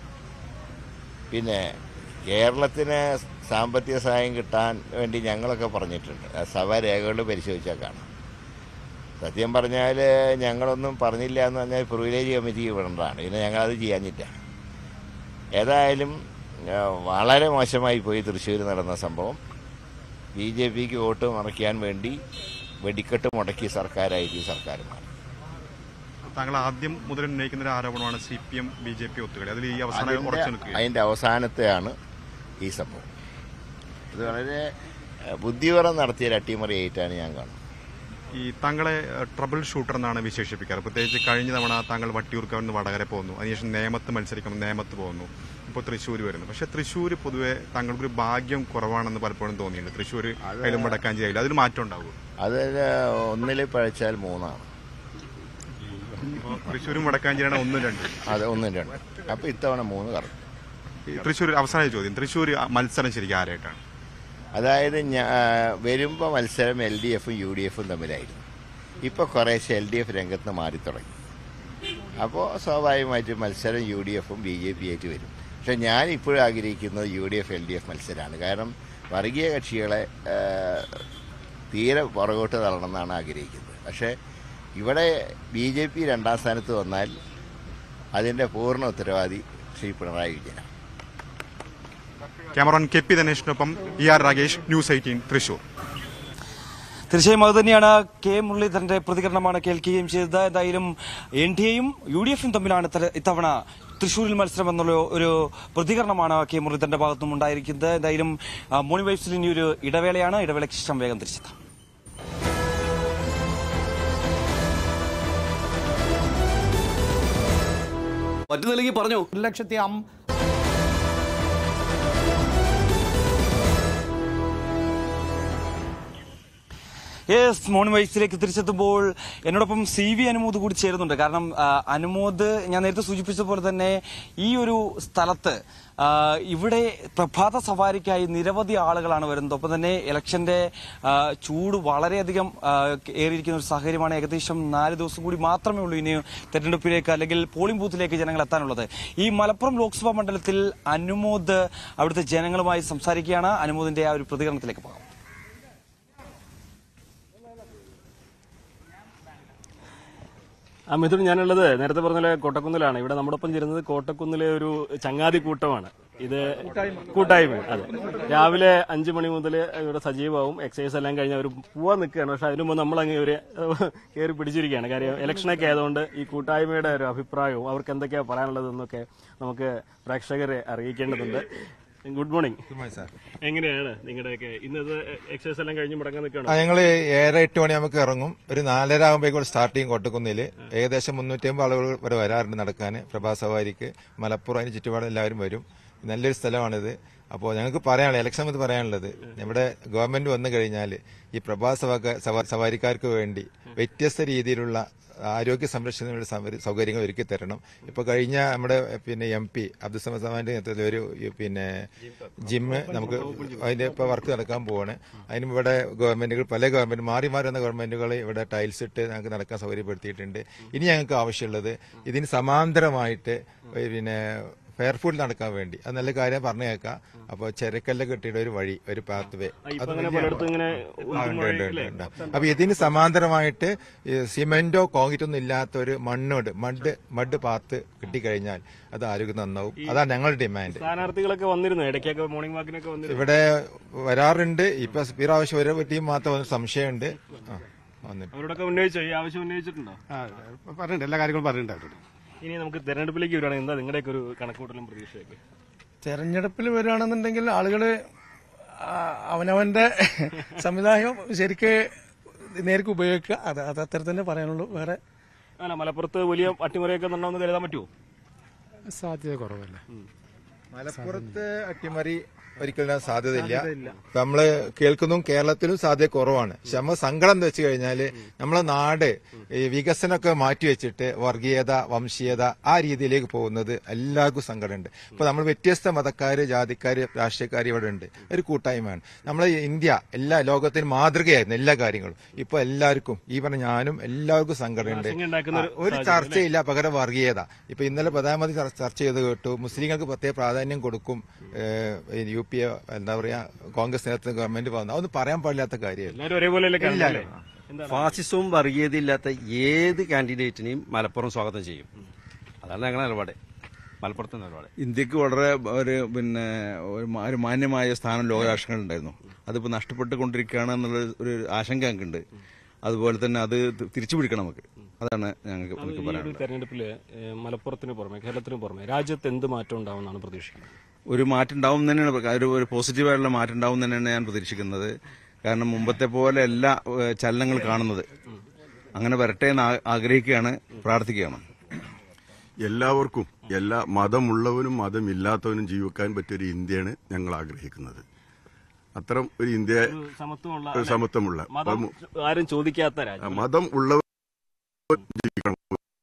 പിന്നെ കേരളത്തിന് സാമ്പത്തിക സഹായം കിട്ടാൻ വേണ്ടി ഞങ്ങളൊക്കെ പറഞ്ഞിട്ടുണ്ട് ആ സഭാരേഖകൾ പരിശോധിച്ചാൽ കാണാം സത്യം പറഞ്ഞാൽ ഞങ്ങളൊന്നും പറഞ്ഞില്ല എന്ന് പറഞ്ഞാൽ പ്രിവിലേജ് കമ്മിറ്റിക്ക് വിടേണ്ടതാണ് പിന്നെ ഞങ്ങളത് ചെയ്യാഞ്ഞില്ല ഏതായാലും ആ, വളരെ മോശമായി പോയി തൃശ്ശൂർ നടന്ന സംഭവം ബി ജെ പിക്ക് വോട്ട് മറയ്ക്കാൻ വേണ്ടി വെടിക്കെട്ട് മുടക്കി സർക്കാരായിട്ട് ഈ സർക്കാർ മാറി താങ്കൾ ആദ്യം മുതൽ ഉന്നയിക്കുന്ന ഒരു ആരോപണമാണ് C P M B J P ഒത്തുകളി അതിൽ ഈ അവസാനം ഉറച്ചു അതിന്റെ നിൽക്കുക അതിന്റെ അവസാനത്തെയാണ് ഈ സംഭവം ഇത് വളരെ ഏഹ്, ബുദ്ധിപരം നടത്തിയ ഒരു അട്ടിമറിയായിട്ടാണ് ഞാൻ കാണുന്നത് ഈ താങ്കളെ ട്രബിൾ ഷൂട്ടർ എന്നാണ് വിശേഷിപ്പിക്കാറ് പ്രത്യേകിച്ച് കഴിഞ്ഞ തവണ താങ്കൾ വട്ടിയൂർക്കാവിൽ നിന്ന് വടകര പോകുന്നു അതിനുശേഷം നേമത്ത് മത്സരിക്കുമ്പോൾ നേമത്ത് പോകുന്നു ഇപ്പോൾ തൃശ്ശൂർ വരുന്നു പക്ഷെ തൃശ്ശൂർ പൊതുവെ താങ്കൾക്കൊരു ഭാഗ്യം കുറവാണെന്ന് പലപ്പോഴും തോന്നിയിട്ടുണ്ട് തൃശ്ശൂർ അതിലും വടക്കാഞ്ചേരിയിൽ അതിൽ മാറ്റം ഉണ്ടാവും അത് ഒന്നിൽ പഴച്ചാൽ മൂന്നാണ് തൃശ്ശൂരും വടക്കാഞ്ചേരിയാണ് ഒന്നും രണ്ടും അത് ഒന്നും രണ്ട് അപ്പോൾ ഇത്തവണ മൂന്ന് കറക്റ്റ് ഈ തൃശ്ശൂർ അവസാന ചോദ്യം തൃശ്ശൂർ മത്സരം ശരിക്കും ആരായിട്ടാണ് അതായത് വരുമ്പോൾ മത്സരം എൽ ഡി എഫും യു ഡി എഫും തമ്മിലായിരുന്നു ഇപ്പോൾ കുറേശ്ശെ എൽ ഡി എഫ് രംഗത്ത് നിന്ന് മാറി തുടങ്ങി അപ്പോൾ സ്വാഭാവികമായിട്ടും മത്സരം യു ഡി എഫും ബി ജെ പി ആയിട്ട് വരും പക്ഷെ ഞാൻ ഇപ്പോഴും ആഗ്രഹിക്കുന്നത് U D F L D F മത്സരമാണ് കാരണം വർഗീയ കക്ഷികളെ ആ, തീരെ പുറകോട്ട് തള്ളണമെന്നാണ് ആഗ്രഹിക്കുന്നത് പക്ഷേ ഇവിടെ ബി ജെ പി രണ്ടാം സ്ഥാനത്ത് വന്നാൽ അതിൻ്റെ പൂർണ്ണ ഉത്തരവാദി ശ്രീ പിണറായി വിജയനാണ് ക്യാമറോൺ കെ പി ദിനേശിനൊപ്പം E R Ragesh news eighteen Thrissur തീർച്ചയായും അത് തന്നെയാണ് കെ മുരളീധരന്റെ പ്രതികരണമാണ് കേൾക്കുകയും ചെയ്തത് എന്തായാലും എൻ ഡി എയും യു ഡി എഫും തമ്മിലാണ് ഇത്തര- ഇത്തവണ തൃശൂരിൽ മത്സരം എന്നുള്ള ഒരു പ്രതികരണമാണ് കെ മുരളീധരന്റെ ഭാഗത്തുനിന്നും ഉണ്ടായിരിക്കുന്നത് എന്തായാലും ആ, മോർണിംഗ് വൈബ്സിൽ ഇനി ഒരു ഇടവേളയാണ് ഇടവേളയ്ക്ക് ശേഷം വേഗം തിരിച്ചെത്താം മറ്റു നിലയ്ക്ക് പറഞ്ഞോ ഒരു ലക്ഷത്തി അം യെസ് മോർണിംഗ് വൈസിലേക്ക് തിരിച്ചെത്തുമ്പോൾ എന്നോടൊപ്പം സി വി അനുമോദ് കൂടി ചേരുന്നുണ്ട് കാരണം ആ, അനുമോദ് ഞാൻ നേരത്തെ സൂചിപ്പിച്ച പോലെ തന്നെ ഈ ഒരു സ്ഥലത്ത് ആ, ഇവിടെ പ്രഭാത സവാരിക്കായി നിരവധി ആളുകളാണ് വരുന്നത് ഒപ്പം തന്നെ ഇലക്ഷന്റെ ആ, ചൂട് വളരെയധികം ആ, ഏറിയിരിക്കുന്ന ഒരു സാഹചര്യമാണ് ഏകദേശം നാല് ദിവസം കൂടി മാത്രമേ ഉള്ളൂ ഇനി തെരഞ്ഞെടുപ്പിലേക്ക് അല്ലെങ്കിൽ പോളിംഗ് ബൂത്തിലേക്ക് ജനങ്ങൾ എത്താനുള്ളത് ഈ മലപ്പുറം ലോക്സഭാ മണ്ഡലത്തിൽ അനുമോദ് അവിടുത്തെ ജനങ്ങളുമായി സംസാരിക്കുകയാണ് അനുമോദിന്റെ ആ ഒരു പ്രതികരണത്തിലേക്ക് പോകാം ആ മിഥുൻ ഞാനുള്ളത് നേരത്തെ പറഞ്ഞ പോലെ കോട്ടക്കുന്നിലാണ് ഇവിടെ നമ്മുടെ ഒപ്പം ചേരുന്നത് കോട്ടക്കുന്നിലെ ഒരു ചങ്ങാതി കൂട്ടമാണ് ഇത് കൂട്ടായ്മ അതെ രാവിലെ അഞ്ചു മണി മുതൽ ഇവിടെ സജീവമാവും എക്സസൈസ് എല്ലാം കഴിഞ്ഞ് അവർ പോവാൻ നിൽക്കുകയാണ് പക്ഷെ അതിനു മുമ്പ് നമ്മൾ അങ്ങ് ഇവരെ കയറി പിടിച്ചിരിക്കുകയാണ് കാര്യം ഇലക്ഷനൊക്കെ ആയതുകൊണ്ട് ഈ കൂട്ടായ്മയുടെ ഒരു അഭിപ്രായവും അവർക്ക് എന്തൊക്കെയാണ് പറയാനുള്ളതെന്നൊക്കെ നമുക്ക് പ്രേക്ഷകരെ അറിയിക്കേണ്ടതുണ്ട് ഗുഡ് മോർണിംഗ് സാർ എങ്ങനെയാണ് നിങ്ങളുടെയൊക്കെ ഇന്നത്തെ എക്സസൈസ് എല്ലാം കഴിഞ്ഞ് മുടങ്ങാൻ ആ നിൽക്കുകയാണ് ഞങ്ങൾ ഏഴര എട്ട് മണി നമുക്ക് ഇറങ്ങും ഒരു നാലര ആകുമ്പോഴേക്കും സ്റ്റാർട്ട് ചെയ്യും കോട്ടക്കുന്നിൽ ഏകദേശം മുന്നൂറ്റി അമ്പത് ആളുകൾ വരെ വരാറുണ്ട് നടക്കാൻ പ്രഭാ സവാരിക്ക് മലപ്പുറം അതിന് ചുറ്റുപാട് എല്ലാവരും വരും നല്ലൊരു സ്ഥലമാണിത് അപ്പോൾ ഞങ്ങൾക്ക് പറയാനുള്ളത് ഇലക്ഷൻ സമയത്ത് പറയാനുള്ളത് നമ്മുടെ ഗവൺമെന്റ് വന്നു കഴിഞ്ഞാൽ ഈ പ്രഭാ സവാ- സവാ- സവാരിക്കാർക്ക് വേണ്ടി വ്യത്യസ്ത രീതിയിലുള്ള ആരോഗ്യ സംരക്ഷണ സൗകര്യങ്ങൾ ഒരുക്കി തരണം ഇപ്പൊ കഴിഞ്ഞ നമ്മുടെ പിന്നെ എം പി അബ്ദുസമദ് സമാന്റെ നേതൃത്വത്തിൽ ഒരു ഈ പിന്നെ ജിമ്മ് നമുക്ക് അതിന്റെ ഇപ്പൊ വർക്ക് നടക്കാൻ പോവാണ് അതിന് ഇവിടെ ഗവൺമെന്റുകൾ പല ഗവൺമെന്റ് മാറി മാറി വന്ന ഗവൺമെന്റുകൾ ഇവിടെ ടൈൽസ് ഇട്ട് ഞങ്ങൾക്ക് നടക്കാൻ സൗകര്യപ്പെടുത്തിയിട്ടുണ്ട് ഇനി ഞങ്ങൾക്ക് ആവശ്യമുള്ളത് ഇതിന് സമാന്തരമായിട്ട് പിന്നെ ഫെയർഫുൾ നടക്കാൻ വേണ്ടി അത് നല്ല കാര്യം പറഞ്ഞു കേൾക്കാം അപ്പോൾ ചെരക്കല്ല കെട്ടിയുടെ ഒരു വഴി ഒരു പാത്ത് വേ ഇപ്പൊ അങ്ങനെ പലയിടത്തും ഇങ്ങനെ അപ്പൊ ഇതിന് സമാന്തരമായിട്ട് ഈ സിമെന്റോ കോൺക്രീറ്റോ ഒന്നും ഇല്ലാത്ത ഒരു മണ്ണോട് മഡ് മഡ് പാത്ത് കിട്ടിക്കഴിഞ്ഞാൽ അത് ആരോഗ്യം നന്നാവും അതാണ് ഞങ്ങളുടെ ഡിമാൻഡ് സ്ഥാനാർത്ഥികളൊക്കെ വന്നിരുന്നു ഇടയ്ക്കൊക്കെ മോർണിംഗ് വാക്കിനൊക്കെ വന്നിരുന്നു ഇവിടെ വരാറുണ്ട് ഇപ്പൊ ഇപ്രാവശ്യം ഒരു ടീം മാത്രം വന്ന് സംശയമുണ്ട് ആ, വന്നിട്ട് അവരോടൊക്കെ ഉന്നയിച്ചോ ഈ ആവശ്യം ഉന്നയിച്ചിട്ടുണ്ടോ പറഞ്ഞിട്ടുണ്ട് എല്ലാ കാര്യങ്ങളും പറഞ്ഞിട്ടുണ്ട് അവരോട് ഇനി നമുക്ക് തെരഞ്ഞെടുപ്പിലേക്ക് വരികയാണെങ്കിൽ എന്താ നിങ്ങളുടെയൊക്കെ ഒരു കണക്കൂട്ടലും പ്രതീക്ഷയൊക്കെ തെരഞ്ഞെടുപ്പിൽ വരികയാണെന്നുണ്ടെങ്കിൽ ആളുകള് ആ, അവനവന്റെ സംവിധാനം ശരിക്ക് നേർക്ക് ഉപയോഗിക്കുക അത് അത് അത്ര തന്നെ പറയാനുള്ളൂ വേറെ അല്ല മലപ്പുറത്ത് വലിയ അട്ടിമറിയൊക്കെ ഉണ്ടോന്ന് കരുതാൻ പറ്റുമോ സാധ്യത കുറവല്ല മലപ്പുറത്ത് അട്ടിമറി ഒരിക്കലും സാധ്യതയില്ല ഇപ്പൊ നമ്മള് കേൾക്കുന്നതും കേരളത്തിലും സാധ്യത കുറവാണ് പക്ഷെ നമ്മൾ സങ്കടം എന്ന് വെച്ച് കഴിഞ്ഞാല് നമ്മളെ നാട് ഈ വികസനമൊക്കെ മാറ്റിവെച്ചിട്ട് വർഗീയത വംശീയത ആ രീതിയിലേക്ക് പോകുന്നത് എല്ലാവർക്കും സങ്കടമുണ്ട് ഇപ്പൊ നമ്മൾ വ്യത്യസ്ത മതക്കാര് ജാതിക്കാര് രാഷ്ട്രീയക്കാര് ഇവിടെ ഉണ്ട് ഒരു കൂട്ടായ്മയാണ് നമ്മളെ ഇന്ത്യ എല്ലാ ലോകത്തിനും മാതൃകയായിരുന്നു എല്ലാ കാര്യങ്ങളും ഇപ്പൊ എല്ലാവർക്കും ഈ പറഞ്ഞ ഞാനും എല്ലാവർക്കും സങ്കടമുണ്ട് ഉണ്ടാക്കുന്ന ആ, ഒരു ചർച്ചയില്ല പകരം വർഗീയത ഇപ്പൊ ഇന്നലെ പ്രധാനമന്ത്രി ചർ- ചർച്ച ചെയ്ത് കേട്ടു മുസ്ലിങ്ങൾക്ക് പ്രത്യേക പ്രാധാന്യം കൊടുക്കും ഏഹ്, യു പി എ എന്താ പറയാ കോൺഗ്രസ് നേതൃത്വം ഗവൺമെന്റ് വന്നു അതൊന്നും പറയാൻ പാടില്ലാത്ത കാര്യമല്ല എല്ലാവരും ഒരേപോലെ കാണുന്നല്ലേ ഫാസിസവും വർഗീയതയില്ലാത്ത ഏത് കാൻഡിഡേറ്റിനെയും മലപ്പുറം സ്വാഗതം ചെയ്യും അതാണ് ഞങ്ങളുടെ നിലപാട് മലപ്പുറത്തെ നിലപാട് ഇന്ത്യക്ക് വളരെ ഒരു പിന്നെ ഒരു മാ- ഒരു മാന്യമായ സ്ഥാനം ലോകരാഷ്ട്രങ്ങളുണ്ടായിരുന്നു അതിപ്പോൾ നഷ്ടപ്പെട്ടുകൊണ്ടിരിക്കുകയാണ് എന്നുള്ള ഒരു ആശങ്ക ഞങ്ങൾക്കുണ്ട് അതുപോലെ തന്നെ അത് തി- തിരിച്ചു പിടിക്കണം നമുക്ക് അതാണ് ഞങ്ങൾക്ക് അത് എനിക്ക് ഈ ഒരു പറയാനുള്ളത് തെരഞ്ഞെടുപ്പില് ഏഹ്, മലപ്പുറത്തിന് പുറമെ കേരളത്തിന് പുറമെ രാജ്യത്ത് എന്ത് മാറ്റം ഉണ്ടാവുമെന്നാണ് പ്രതീക്ഷിക്കുന്നത് ഒരു മാറ്റം ഉണ്ടാവും തന്നെയാണ് പ്ര- ഒരു ഒരു പോസിറ്റീവായിട്ടുള്ള മാറ്റം ഉണ്ടാവും തന്നെയാണ് ഞാൻ പ്രതീക്ഷിക്കുന്നത് കാരണം മുമ്പത്തെ പോലെ എല്ലാ ഏഹ്, ചലനങ്ങൾ കാണുന്നത് അങ്ങനെ വരട്ടെ എന്ന് ആ- ആഗ്രഹിക്കുകയാണ് പ്രാർത്ഥിക്കുകയാണ് എല്ലാവർക്കും എല്ലാ മതമുള്ളവനും മതമില്ലാത്തവനും ജീവിക്കാൻ പറ്റിയ ഒരു ഇന്ത്യയാണ് ഞങ്ങൾ ആഗ്രഹിക്കുന്നത് അത്തരം ഒരു ഇന്ത്യ ഒരു സമത്വമുള്ള ഒരു സമത്വമുള്ള മതം ആരും ചോദിക്കാത്ത രാജ്യം മതം ഉള്ളവർ ജീവിക്കണം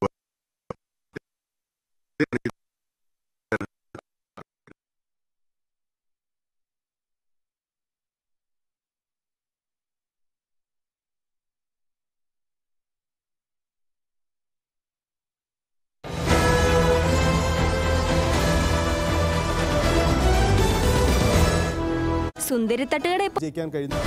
സുന്ദരിത്തട്ടുകട ജയിക്കാൻ കഴിയുന്നു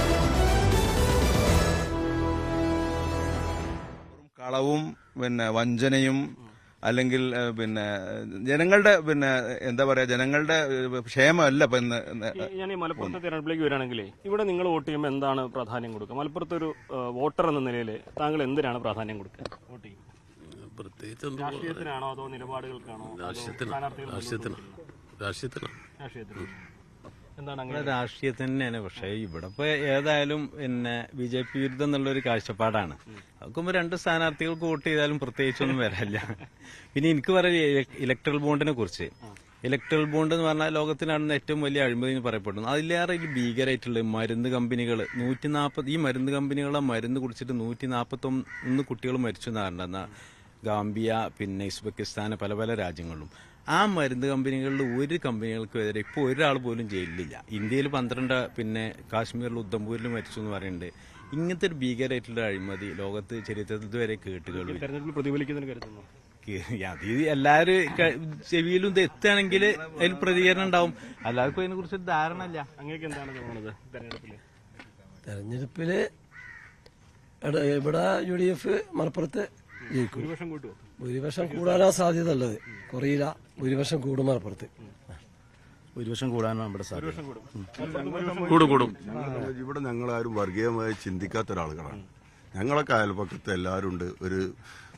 കളവും പിന്നെ വഞ്ചനയും അല്ലെങ്കിൽ ഏഹ്, പിന്നെ ജനങ്ങളുടെ പിന്നെ എന്താ പറയാ ജനങ്ങളുടെ ഏഹ്, ക്ഷേമമല്ല ഇപ്പൊ ഇന്ന് ഇന്ന് ഈ- ഞാൻ ഈ മലപ്പുറത്തെ തെരഞ്ഞെടുപ്പിലേക്ക് വരികയാണെങ്കിലേ ഇവിടെ നിങ്ങൾ വോട്ട് ചെയ്യുമ്പോൾ എന്താണ് പ്രാധാന്യം കൊടുക്കുക മലപ്പുറത്ത് ഒരു ഏഹ്, വോട്ടർ എന്ന നിലയിൽ താങ്കൾ എന്തിനാണ് പ്രാധാന്യം കൊടുക്കുക വോട്ട് ചെയ്യും പ്രത്യേകിച്ച് രാഷ്ട്രീയത്തിനാണോ അതോ നിലപാടുകൾക്കാണോ അതോ രാഷ്ട്രീയത്തിന് സ്ഥാനാർത്ഥികൾ രാഷ്ട്രീയത്തിന് രാഷ്ട്രീയത്തിന് രാഷ്ട്രീയത്തിന് എന്താണ് ഇവിടെ അങ്ങനെ രാഷ്ട്രീയത്തിന് തന്നെയാണ് പക്ഷേ ഇവിടെ ഇപ്പൊ ഏതായാലും പിന്നെ ബി ജെ പി വിരുദ്ധം എന്നുള്ള ഒരു കാഴ്ചപ്പാടാണ് നോക്കുമ്പോ രണ്ട് സ്ഥാനാർത്ഥികൾക്ക് വോട്ട് ചെയ്താലും പ്രത്യേകിച്ചൊന്നും വരില്ല പിന്നെ എനിക്ക് പറയാം ഇലക്ട്രൽ ബോണ്ടിനെ കുറിച്ച് ഇലക്ട്രൽ ബോണ്ട് എന്ന് പറഞ്ഞാൽ ലോകത്തിൽ നടന്ന ഏറ്റവും വലിയ അഴിമതി എന്ന് പറയപ്പെടുന്നു അതിലേറെ ഇതിൽ ഭീകരമായിട്ടുള്ള മരുന്ന് കമ്പനികൾ നൂറ്റി നാൽപ്പത് ഈ മരുന്ന് കമ്പനികളെ മരുന്ന് കുടിച്ചിട്ട് നൂറ്റി നാൽപ്പത്തൊന്ന് കുട്ടികൾ മരിച്ചു എന്നാണ് ഗാംബിയ പിന്നെ ഉസ്ബെക്കിസ്ഥാൻ പല പല രാജ്യങ്ങളിലും ആ മരുന്ന് കമ്പനികളിൽ ഒരു കമ്പനികൾക്കെതിരെ ഇപ്പോൾ ഒരാൾ പോലും ജയിലിലില്ല ഇന്ത്യയിൽ പന്ത്രണ്ട് പിന്നെ കാശ്മീരിൽ ഉദ്ധംപൂരിൽ മരിച്ചു എന്ന് പറയുന്നുണ്ട് ഇങ്ങനത്തെ ഒരു ഭീകരമായിട്ടുള്ള അഴിമതി ലോകത്ത് ചരിത്രത്തിൽ ഇതുവരെ കേട്ടുകളും തെരഞ്ഞെടുപ്പിൽ പ്രതിഫലിക്കുന്നതിന് കരുതുന്നു അത് എല്ലാവരും ക- ചെവിയിലും ഇത് എത്തുകയാണെങ്കിൽ അതിൽ പ്രതികരണം ഉണ്ടാവും എല്ലാവർക്കും അതിനെ കുറിച്ച് ധാരണ ഇല്ല അങ്ങനെയൊക്കെ എന്താണ് തോന്നുന്നത് തെരഞ്ഞെടുപ്പിൽ തെരഞ്ഞെടുപ്പില് എട- ഇവിടെ യു ഡി എഫ് മലപ്പുറത്ത് ജയിക്കും ഭൂരിപക്ഷം കൂട്ടുമോ ഭൂരിപക്ഷം കൂടാനാ സാധ്യത ഉള്ളത് കുറയില്ല ഭൂരിപക്ഷം കൂടും മലപ്പുറത്ത് ഭൂരിപക്ഷം കൂടാനാണ് നമ്മുടെ ഭൂരിപക്ഷം കൂടും സാധ്യത കൂടും കൂടും ഇവിടെ ഞങ്ങൾ ആരും വർഗീയമായി ചിന്തിക്കാത്ത ഒരാളുകളാണ് ഞങ്ങളൊക്കെ അയൽപക്കത്ത് എല്ലാവരും ഉണ്ട് ഒരു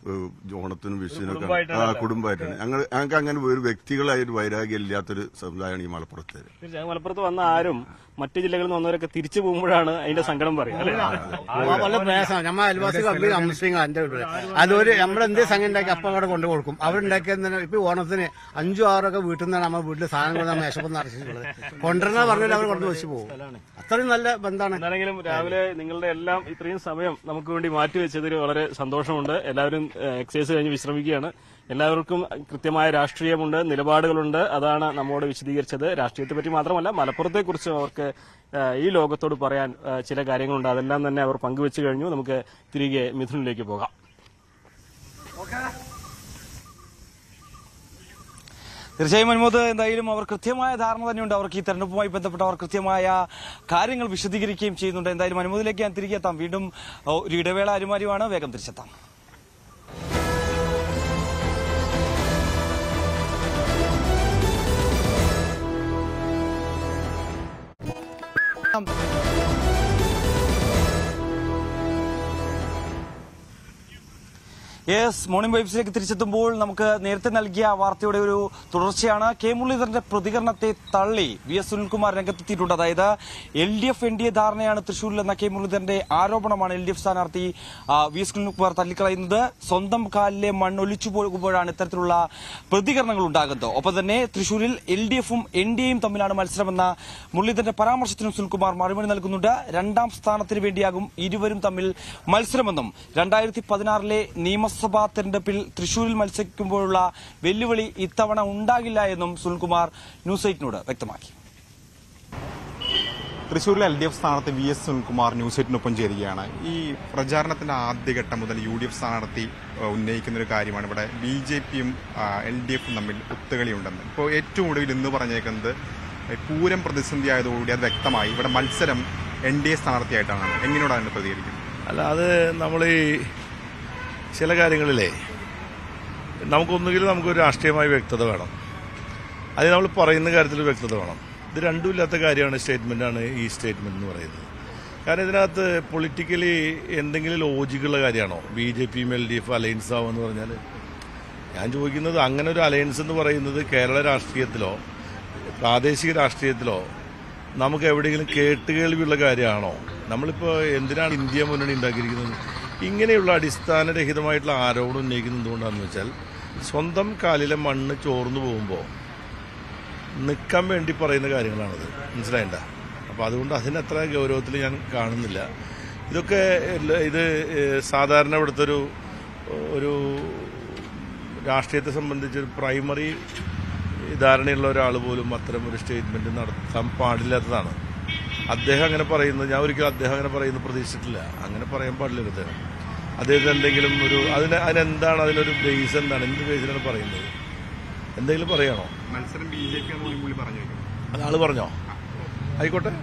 ഏഹ്, ഓണത്തിനും വിഷുവിനൊക്കെ കുടുംബമായിട്ടാണ് ആ കുടുംബമായിട്ടാണ് ഞങ്ങൾ ഞങ്ങൾക്ക് അങ്ങനെ ഒരു വ്യക്തികളായ ഒരു വൈരാഗ്യം ഇല്ലാത്തൊരു സമുദായമാണ് ഈ മലപ്പുറത്ത് തീർച്ചയായും മലപ്പുറത്ത് വന്ന ആരും മറ്റു ജില്ലകളിൽ നിന്ന് വന്നവരൊക്കെ തിരിച്ചു പോകുമ്പോഴാണ് അതിന്റെ സങ്കടം പറയുക അല്ലേ വളരെ പ്രയാസമാണ് നമ്മ അയൽവാസി കമ്പനി അംശങ്ങൾ എന്റെ വീട്ടില് അതൊരു നമ്മുടെ എന്ത് സംഘം ഉണ്ടാക്കി അപ്പം അവിടെ കൊണ്ടു കൊടുക്കും അവരുണ്ടാക്കിയ ഇപ്പൊ ഓണത്തിന് അഞ്ചു ആറൊക്കെ വീട്ടിൽ നിന്നാണ് നമ്മുടെ വീട്ടിൽ സാധനങ്ങൾ നമ്മൾ മേശപ്പം നിറച്ചിട്ടുള്ളത് കൊണ്ടുവരണ പറഞ്ഞാൽ അവർ കൊണ്ട് വെച്ച് പോകും അത്രയും നല്ല ബന്ധമാണ് എന്താണെങ്കിലും രാവിലെ നിങ്ങളുടെ എല്ലാം ഇത്രയും സമയം നമുക്ക് വേണ്ടി മാറ്റിവെച്ചതിൽ വളരെ സന്തോഷമുണ്ട് എല്ലാവരും എക്സസൈസ് കഴിഞ്ഞ് വിശ്രമിക്കുകയാണ് എല്ലാവർക്കും കൃത്യമായ രാഷ്ട്രീയമുണ്ട് നിലപാടുകളുണ്ട് അതാണ് നമ്മോട് വിശദീകരിച്ചത് രാഷ്ട്രീയത്തെ പറ്റി മാത്രമല്ല മലപ്പുറത്തെ കുറിച്ച് അവർക്ക് ഏഹ്, ഈ ലോകത്തോട് പറയാൻ ഏഹ്, ചില കാര്യങ്ങളുണ്ട് അതെല്ലാം തന്നെ അവർ പങ്കുവെച്ചു കഴിഞ്ഞു നമുക്ക് തിരികെ മിഥുനിലേക്ക് പോകാം തീർച്ചയായും അനുമോദ് എന്തായാലും അവർ കൃത്യമായ ധാരണ തന്നെയുണ്ട് അവർക്ക് ഈ തെരഞ്ഞെടുപ്പുമായി ബന്ധപ്പെട്ട് അവർ കൃത്യമായ കാര്യങ്ങൾ വിശദീകരിക്കുകയും ചെയ്യുന്നുണ്ട് എന്തായാലും അനുമോദിലേക്ക് ഞാൻ തിരികെ എത്താം വീണ്ടും ഓ, ഒരു ഇടവേള അരുമാരിയുമാണ് വേഗം തിരിച്ചെത്താം യെസ് മോർണിംഗ് വൈബ്സിലേക്ക് തിരിച്ചെത്തുമ്പോൾ നമുക്ക് നേരത്തെ നൽകിയ വാർത്തയുടെ ഒരു തുടർച്ചയാണ് കെ മുരളീധരന്റെ പ്രതികരണത്തെ തള്ളി വി എസ് സുനിൽകുമാർ രംഗത്തെത്തിയിട്ടുണ്ട് അതായത് L D F N D A ധാരണയാണ് തൃശൂരിൽ എന്ന കെ മുരളീധരന്റെ ആരോപണമാണ് എൽ ഡി എഫ് സ്ഥാനാർത്ഥി ആ, വി എസ് സുനിൽകുമാർ തള്ളിക്കളയുന്നത് സ്വന്തം കാലിലെ മണ്ണ് ഒലിച്ചു പോകുമ്പോഴാണ് ഇത്തരത്തിലുള്ള പ്രതികരണങ്ങൾ ഉണ്ടാകുന്നത് ഒപ്പം തന്നെ തൃശൂരിൽ എൽ ഡി എഫും എൻ ഡി എയും തമ്മിലാണ് മത്സരമെന്ന മുരളീധരന്റെ പരാമർശത്തിനും സുനിൽകുമാർ മറുപടി നൽകുന്നുണ്ട് രണ്ടാം സ്ഥാനത്തിന് വേണ്ടിയാകും ഇരുവരും തമ്മിൽ മത്സരമെന്നും രണ്ടായിരത്തി പതിനാറിലെ നിയമസഭാ തെരഞ്ഞെടുപ്പിൽ തൃശൂരിൽ മത്സരിക്കുമ്പോഴുള്ള വെല്ലുവിളി ഇത്തവണ ഉണ്ടാകില്ല എന്നും സുനിൽകുമാർ ന്യൂസ് എയ്റ്റിനോട് വ്യക്തമാക്കി തൃശ്ശൂരിലെ എൽ ഡി എഫ് സ്ഥാനാർത്ഥി വി എസ് സുനിൽകുമാർ ന്യൂസ് എയ്റ്റിനൊപ്പം ചേരുകയാണ് ഈ പ്രചാരണത്തിന്റെ ആദ്യഘട്ടം മുതൽ യു ഡി എഫ് സ്ഥാനാർത്ഥി ഏഹ്, ഉന്നയിക്കുന്ന ഒരു കാര്യമാണ് ഇവിടെ ബി ജെ പിയും എൽ ഡി എഫും തമ്മിൽ ഒത്തുകളിയുണ്ടെന്ന് ഇപ്പോൾ ഏറ്റവും ഒടുവിൽ ഇന്ന് പറഞ്ഞേക്കുന്നത് ഏഹ്, പൂരം പ്രതിസന്ധി ആയതോടുകൂടി അത് വ്യക്തമായി ഇവിടെ മത്സരം എൻ ഡി എ സ്ഥാനാർത്ഥിയായിട്ടാണ് എങ്ങനെയോടാണ് പ്രതികരിക്കുന്നത് അല്ല അത് നമ്മൾ ഈ ചില കാര്യങ്ങളിലേ നമുക്കൊന്നുകിൽ നമുക്കൊരു രാഷ്ട്രീയമായ വ്യക്തത വേണം അത് നമ്മൾ പറയുന്ന കാര്യത്തിൽ വ്യക്തത വേണം ഇത് രണ്ടുമില്ലാത്ത കാര്യമാണ് സ്റ്റേറ്റ്മെൻറ്റാണ് ഈ സ്റ്റേറ്റ്മെന്റ് എന്ന് പറയുന്നത് കാരണം ഇതിനകത്ത് പൊളിറ്റിക്കലി എന്തെങ്കിലും ലോജിക്കുള്ള കാര്യമാണോ ബി ജെ പിയും എൽ ഡി എഫ് അലയൻസ് ആവുമെന്ന് പറഞ്ഞാൽ ഞാൻ ചോദിക്കുന്നത് അങ്ങനെ ഒരു അലയൻസ് എന്ന് പറയുന്നത് കേരള രാഷ്ട്രീയത്തിലോ പ്രാദേശിക രാഷ്ട്രീയത്തിലോ നമുക്ക് എവിടെയെങ്കിലും കേട്ടുകേൾവിയുള്ള കാര്യമാണോ നമ്മളിപ്പോൾ എന്തിനാണ് ഇന്ത്യ മുന്നണി ഉണ്ടാക്കിയിരിക്കുന്നത് ഇങ്ങനെയുള്ള അടിസ്ഥാനരഹിതമായിട്ടുള്ള ആരോപണം ഉന്നയിക്കുന്നത് എന്തുകൊണ്ടാണെന്ന് വെച്ചാൽ സ്വന്തം കാലിലെ മണ്ണ് ചോർന്നു പോകുമ്പോൾ നിൽക്കാൻ വേണ്ടി പറയുന്ന കാര്യങ്ങളാണത് മനസ്സിലായണ്ട അപ്പോൾ അതുകൊണ്ട് അതിനത്ര ഗൗരവത്തിൽ ഞാൻ കാണുന്നില്ല ഇതൊക്കെ എല്ലാ- ഇത് ഏഹ്, സാധാരണ ഇവിടുത്തെ ഒരു ഒരു രാഷ്ട്രീയത്തെ സംബന്ധിച്ച് ഒരു പ്രൈമറി ധാരണയുള്ള ഒരാൾ പോലും അത്തരം ഒരു സ്റ്റേറ്റ്മെന്റ് നടത്താൻ പാടില്ലാത്തതാണ് അദ്ദേഹം അങ്ങനെ പറയുന്നത് ഞാൻ ഒരിക്കലും അദ്ദേഹം അങ്ങനെ പറയുന്നത് പ്രതീക്ഷിച്ചിട്ടില്ല അങ്ങനെ പറയാൻ പാടില്ല അദ്ദേഹം അദ്ദേഹത്തിന് എന്തെങ്കിലും ഒരു അതിന് അതിനെന്താണ് അതിനൊരു ബേസ് എന്താണ് എന്ത് ബേസിലാണ് പറയുന്നത് എന്തെങ്കിലും പറയണോ മത്സരം ബി ജെ പി എന്ന് പുള്ളി പറഞ്ഞു അത് ആള് പറഞ്ഞോ ആയിക്കോട്ടെ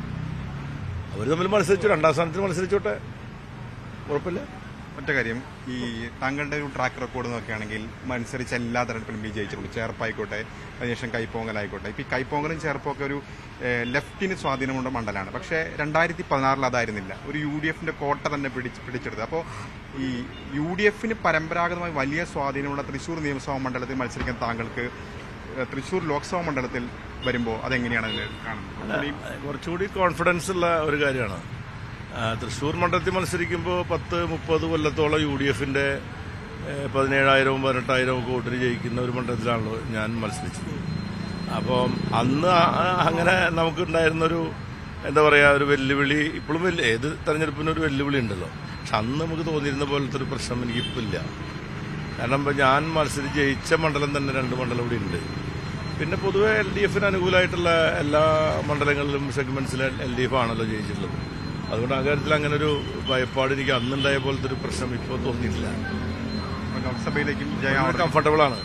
അവർ തമ്മിൽ മത്സരിച്ചു രണ്ടാം സ്ഥാനത്തിന് മത്സരിച്ചോട്ടെ കുഴപ്പമില്ല ഒറ്റ കാര്യം ഈ താങ്കളുടെ ഒരു ട്രാക്ക് റെക്കോർഡ് നോക്കുകയാണെങ്കിൽ മത്സരിച്ച എല്ലാ തെരഞ്ഞെടുപ്പിലും വിജയിച്ചിട്ടുണ്ട് ചേർപ്പായിക്കോട്ടെ അതിനുശേഷം കൈപ്പോങ്കലായിക്കോട്ടെ ഇപ്പം ഈ കൈപ്പോങ്കലും ചേർപ്പൊക്കെ ഒരു ഏഹ്, ലെഫ്റ്റിന് സ്വാധീനമുള്ള മണ്ഡലമാണ് പക്ഷേ രണ്ടായിരത്തി പതിനാറിൽ അതായിരുന്നില്ല ഒരു യു ഡി എഫിന്റെ കോട്ട തന്നെ പിടിച്ച് പിടിച്ചെടുത്തത് അപ്പോൾ ഈ യു ഡി എഫിന് പരമ്പരാഗതമായി വലിയ സ്വാധീനമുള്ള തൃശ്ശൂർ നിയമസഭാ മണ്ഡലത്തിൽ മത്സരിക്കാൻ താങ്കൾക്ക് ഏഹ്, തൃശ്ശൂർ ലോക്സഭാ മണ്ഡലത്തിൽ വരുമ്പോൾ അതെങ്ങനെയാണ് അതിൽ കാണുന്നത് അല്ല, കുറച്ചുകൂടി കോൺഫിഡൻസ് ഉള്ള ഒരു കാര്യമാണ് ആ, തൃശ്ശൂർ മണ്ഡലത്തിൽ മത്സരിക്കുമ്പോൾ പത്ത് മുപ്പത് കൊല്ലത്തോളം യു ഡി എഫിന്റെ പതിനേഴായിരവും പതിനെട്ടായിരവും ഒക്കെ വോട്ടിന് ജയിക്കുന്ന ഒരു മണ്ഡലത്തിലാണല്ലോ ഞാൻ മത്സരിച്ചത് അപ്പം അന്ന് ആ- ആ- അങ്ങനെ നമുക്കുണ്ടായിരുന്നൊരു എന്താ പറയുക ഒരു വെല്ലുവിളി ഇപ്പോഴും വലിയ ഏത് തെരഞ്ഞെടുപ്പിനും ഒരു വെല്ലുവിളി ഉണ്ടല്ലോ പക്ഷെ അന്ന് നമുക്ക് തോന്നിയിരുന്ന പോലത്തെ ഒരു പ്രശ്നം എനിക്കിപ്പോൾ ഇല്ല കാരണം ഇപ്പം ഞാൻ മത്സരിച്ച് ജയിച്ച മണ്ഡലം തന്നെ രണ്ട് മണ്ഡലം ഇവിടെ ഉണ്ട് പിന്നെ പൊതുവെ എൽ ഡി എഫിന് അനുകൂലമായിട്ടുള്ള എല്ലാ മണ്ഡലങ്ങളിലും സെഗ്മെന്റ്സിൽ എൽ ഡി എഫ് ആണല്ലോ ജയിച്ചിട്ടുള്ളത് അതുകൊണ്ട് ആ കാര്യത്തിൽ അങ്ങനെ ഒരു ഭയപ്പാട് എനിക്ക് അന്നുണ്ടായ പോലത്തെ ഒരു പ്രശ്നം ഇപ്പോൾ തോന്നിയിട്ടില്ല ലോക്സഭയിലേക്കും ജയം കംഫർട്ടബിൾ ആണ്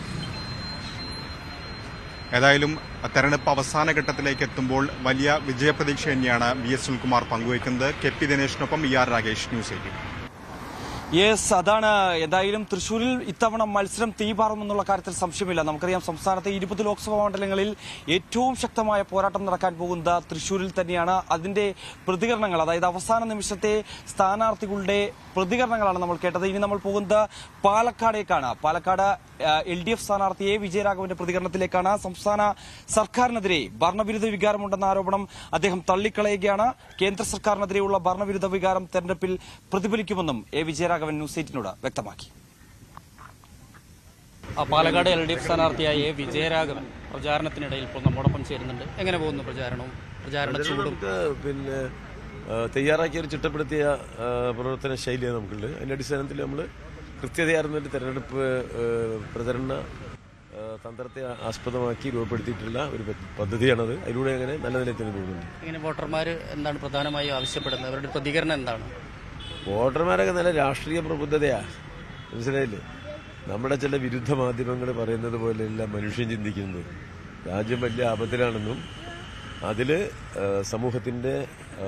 ഏതായാലും തെരഞ്ഞെടുപ്പ് അവസാന ഘട്ടത്തിലേക്ക് എത്തുമ്പോൾ വലിയ വിജയപ്രതീക്ഷ തന്നെയാണ് വി എസ് സുനിൽകുമാർ പങ്കുവയ്ക്കുന്നത് കെ പി ദിനേശിനൊപ്പം E R Rakesh news eighteen yes അതാണ് എന്തായാലും തൃശൂരിൽ ഇത്തവണ മത്സരം തീപാറുമെന്നുള്ള കാര്യത്തിൽ സംശയമില്ല നമുക്കറിയാം സംസ്ഥാനത്തെ ഇരുപത് ലോക്സഭാ മണ്ഡലങ്ങളിൽ ഏറ്റവും ശക്തമായ പോരാട്ടം നടക്കാൻ പോകുന്നത് തൃശൂരിൽ തന്നെയാണ് അതിന്റെ പ്രതികരണങ്ങൾ അതായത് അവസാന നിമിഷത്തെ സ്ഥാനാർത്ഥികളുടെ പ്രതികരണങ്ങളാണ് നമ്മൾ കേട്ടത് ഇനി നമ്മൾ പോകുന്നത് പാലക്കാടേക്കാണ് പാലക്കാട് എൽ ഡി എഫ് സ്ഥാനാർത്ഥി എ വിജയരാഘവന്റെ പ്രതികരണത്തിലേക്കാണ് സംസ്ഥാന സർക്കാരിനെതിരെ ഭരണവിരുദ്ധ വികാരമുണ്ടെന്ന ആരോപണം അദ്ദേഹം തള്ളിക്കളയുകയാണ് കേന്ദ്ര സർക്കാരിനെതിരെയുള്ള ഭരണവിരുദ്ധ വികാരം തെരഞ്ഞെടുപ്പിൽ പ്രതിഫലിക്കുമെന്നും എ വിജയരാഘവൻ ന്യൂസ് എയ്റ്റിനോട് വ്യക്തമാക്കി ആ, പാലക്കാട് എൽ ഡി എഫ് സ്ഥാനാർത്ഥിയായ എ വിജയരാഘവൻ പ്രചാരണത്തിനിടയിൽ ഇപ്പോൾ നമ്മോടൊപ്പം ചേരുന്നുണ്ട് എങ്ങനെ പോകുന്നു പ്രചാരണവും പ്രചാരണ ചൂടും നമുക്ക് പിന്നെ ആ, തയ്യാറാക്കിയ ഒരു ചിട്ടപ്പെടുത്തിയ ആ, പ്രവർത്തന ശൈലിയാണ് നമുക്കുള്ളത് അതിന്റെ അടിസ്ഥാനത്തിൽ നമ്മൾ കൃത്യതയാർന്ന ഒരു തെരഞ്ഞെടുപ്പ് ആ, പ്രചരണ ആ, തന്ത്രത്തെ ആസ്പദമാക്കി രൂപപ്പെടുത്തിയിട്ടുള്ള ഒരു പദ്ധ- പദ്ധതിയാണത് അതിലൂടെ അങ്ങനെ നല്ല നിലയിൽ തന്നെ പോകുന്നുണ്ട് ഇങ്ങനെ വോട്ടർമാർ എന്താണ് പ്രധാനമായും ആവശ്യപ്പെടുന്നത് അവരുടെ പ്രതികരണം എന്താണ് വോട്ടർമാരൊക്കെ നല്ല രാഷ്ട്രീയ പ്രബുദ്ധതയാ മനസ്സിലായില്ലേ നമ്മുടെ ചില വിരുദ്ധ മാധ്യമങ്ങൾ പറയുന്നത് പോലെയല്ല മനുഷ്യൻ ചിന്തിക്കുന്നത് രാജ്യം വലിയ ആപത്തിലാണെന്നും അതിൽ സമൂഹത്തിൻ്റെ ആ,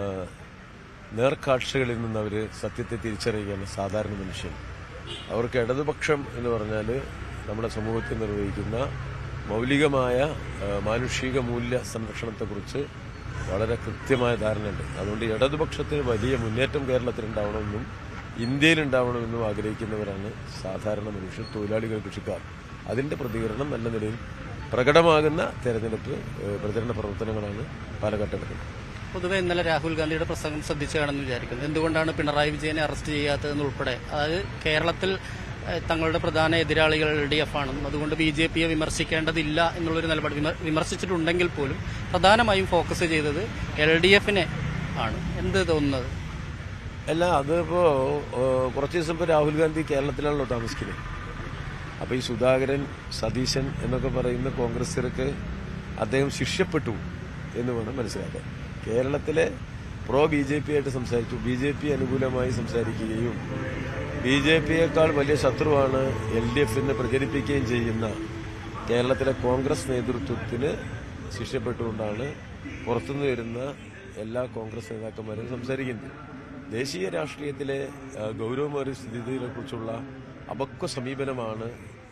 നേർക്കാഴ്ചകളിൽ നിന്ന് അവർ സത്യത്തെ തിരിച്ചറിയുകയാണ് സാധാരണ മനുഷ്യൻ അവർക്ക് ഇടതുപക്ഷം എന്ന് പറഞ്ഞാൽ നമ്മുടെ സമൂഹത്തിൽ നിർവഹിക്കുന്ന മൗലികമായ ആ, മാനുഷിക മൂല്യ സംരക്ഷണത്തെക്കുറിച്ച് വളരെ കൃത്യമായ ധാരണയുണ്ട് അതുകൊണ്ട് ഇടതുപക്ഷത്തിന് വലിയ മുന്നേറ്റം കേരളത്തിൽ ഉണ്ടാവണമെന്നും ഇന്ത്യയിൽ ഉണ്ടാവണമെന്നും ആഗ്രഹിക്കുന്നവരാണ് സാധാരണ മനുഷ്യർ തൊഴിലാളികൾ കൃഷിക്കാർ അതിന്റെ പ്രതികരണം നല്ല നിലയിൽ പ്രകടമാകുന്ന തെരഞ്ഞെടുപ്പ് ഏഹ്, പ്രചരണ പ്രവർത്തനങ്ങളാണ് പാലക്കാട്ട് നടക്കുന്നത് പൊതുവെ ഇന്നലെ രാഹുൽ ഗാന്ധിയുടെ പ്രസംഗം ശ്രദ്ധിച്ചാണെന്ന് വിചാരിക്കുന്നു എന്തുകൊണ്ടാണ് പിണറായി വിജയനെ അറസ്റ്റ് ചെയ്യാത്തതെന്നുൾപ്പെടെ അതായത് കേരളത്തിൽ ഏഹ്, തങ്ങളുടെ പ്രധാന എതിരാളികൾ എൽ ഡി എഫ് ആണെന്നും അതുകൊണ്ട് ബി ജെ പിയെ വിമർശിക്കേണ്ടതില്ല എന്നുള്ളൊരു നിലപാട് വിമർ- വിമർശിച്ചിട്ടുണ്ടെങ്കിൽ പോലും പ്രധാനമായും ഫോക്കസ് ചെയ്തത് എൽ ഡി എഫിനെ ആണ് എന്ത് തോന്നുന്നത് അല്ല അതിപ്പോ ഏഹ്, കുറച്ച് ദിവസം ഇപ്പോൾ രാഹുൽ ഗാന്ധി കേരളത്തിലാണല്ലോ താമസിക്കുന്നത് അപ്പൊ ഈ സുധാകരൻ സതീശൻ എന്നൊക്കെ പറയുന്ന കോൺഗ്രസ്സുകാർക്ക് അദ്ദേഹം ശിഷ്യപ്പെട്ടു എന്ന് വേണം മനസ്സിലാക്കാൻ കേരളത്തിലെ പ്രോ ബി ജെ പി ആയിട്ട് സംസാരിച്ചു ബി ജെ പി അനുകൂലമായി സംസാരിക്കുകയും ബി ജെ പിയേക്കാൾ വലിയ ശത്രുവാണ് എൽ ഡി എഫിനെ പ്രചരിപ്പിക്കുകയും ചെയ്യുന്ന കേരളത്തിലെ കോൺഗ്രസ് നേതൃത്വത്തിന് ശിഷ്യപ്പെട്ടുകൊണ്ടാണ് പുറത്തുനിന്ന് വരുന്ന എല്ലാ കോൺഗ്രസ് നേതാക്കന്മാരും സംസാരിക്കുന്നത് ദേശീയ രാഷ്ട്രീയത്തിലെ ആ, ഗൗരവമേറിയ സ്ഥിതിയെ കുറിച്ചുള്ള അപക്വ സമീപനമാണ്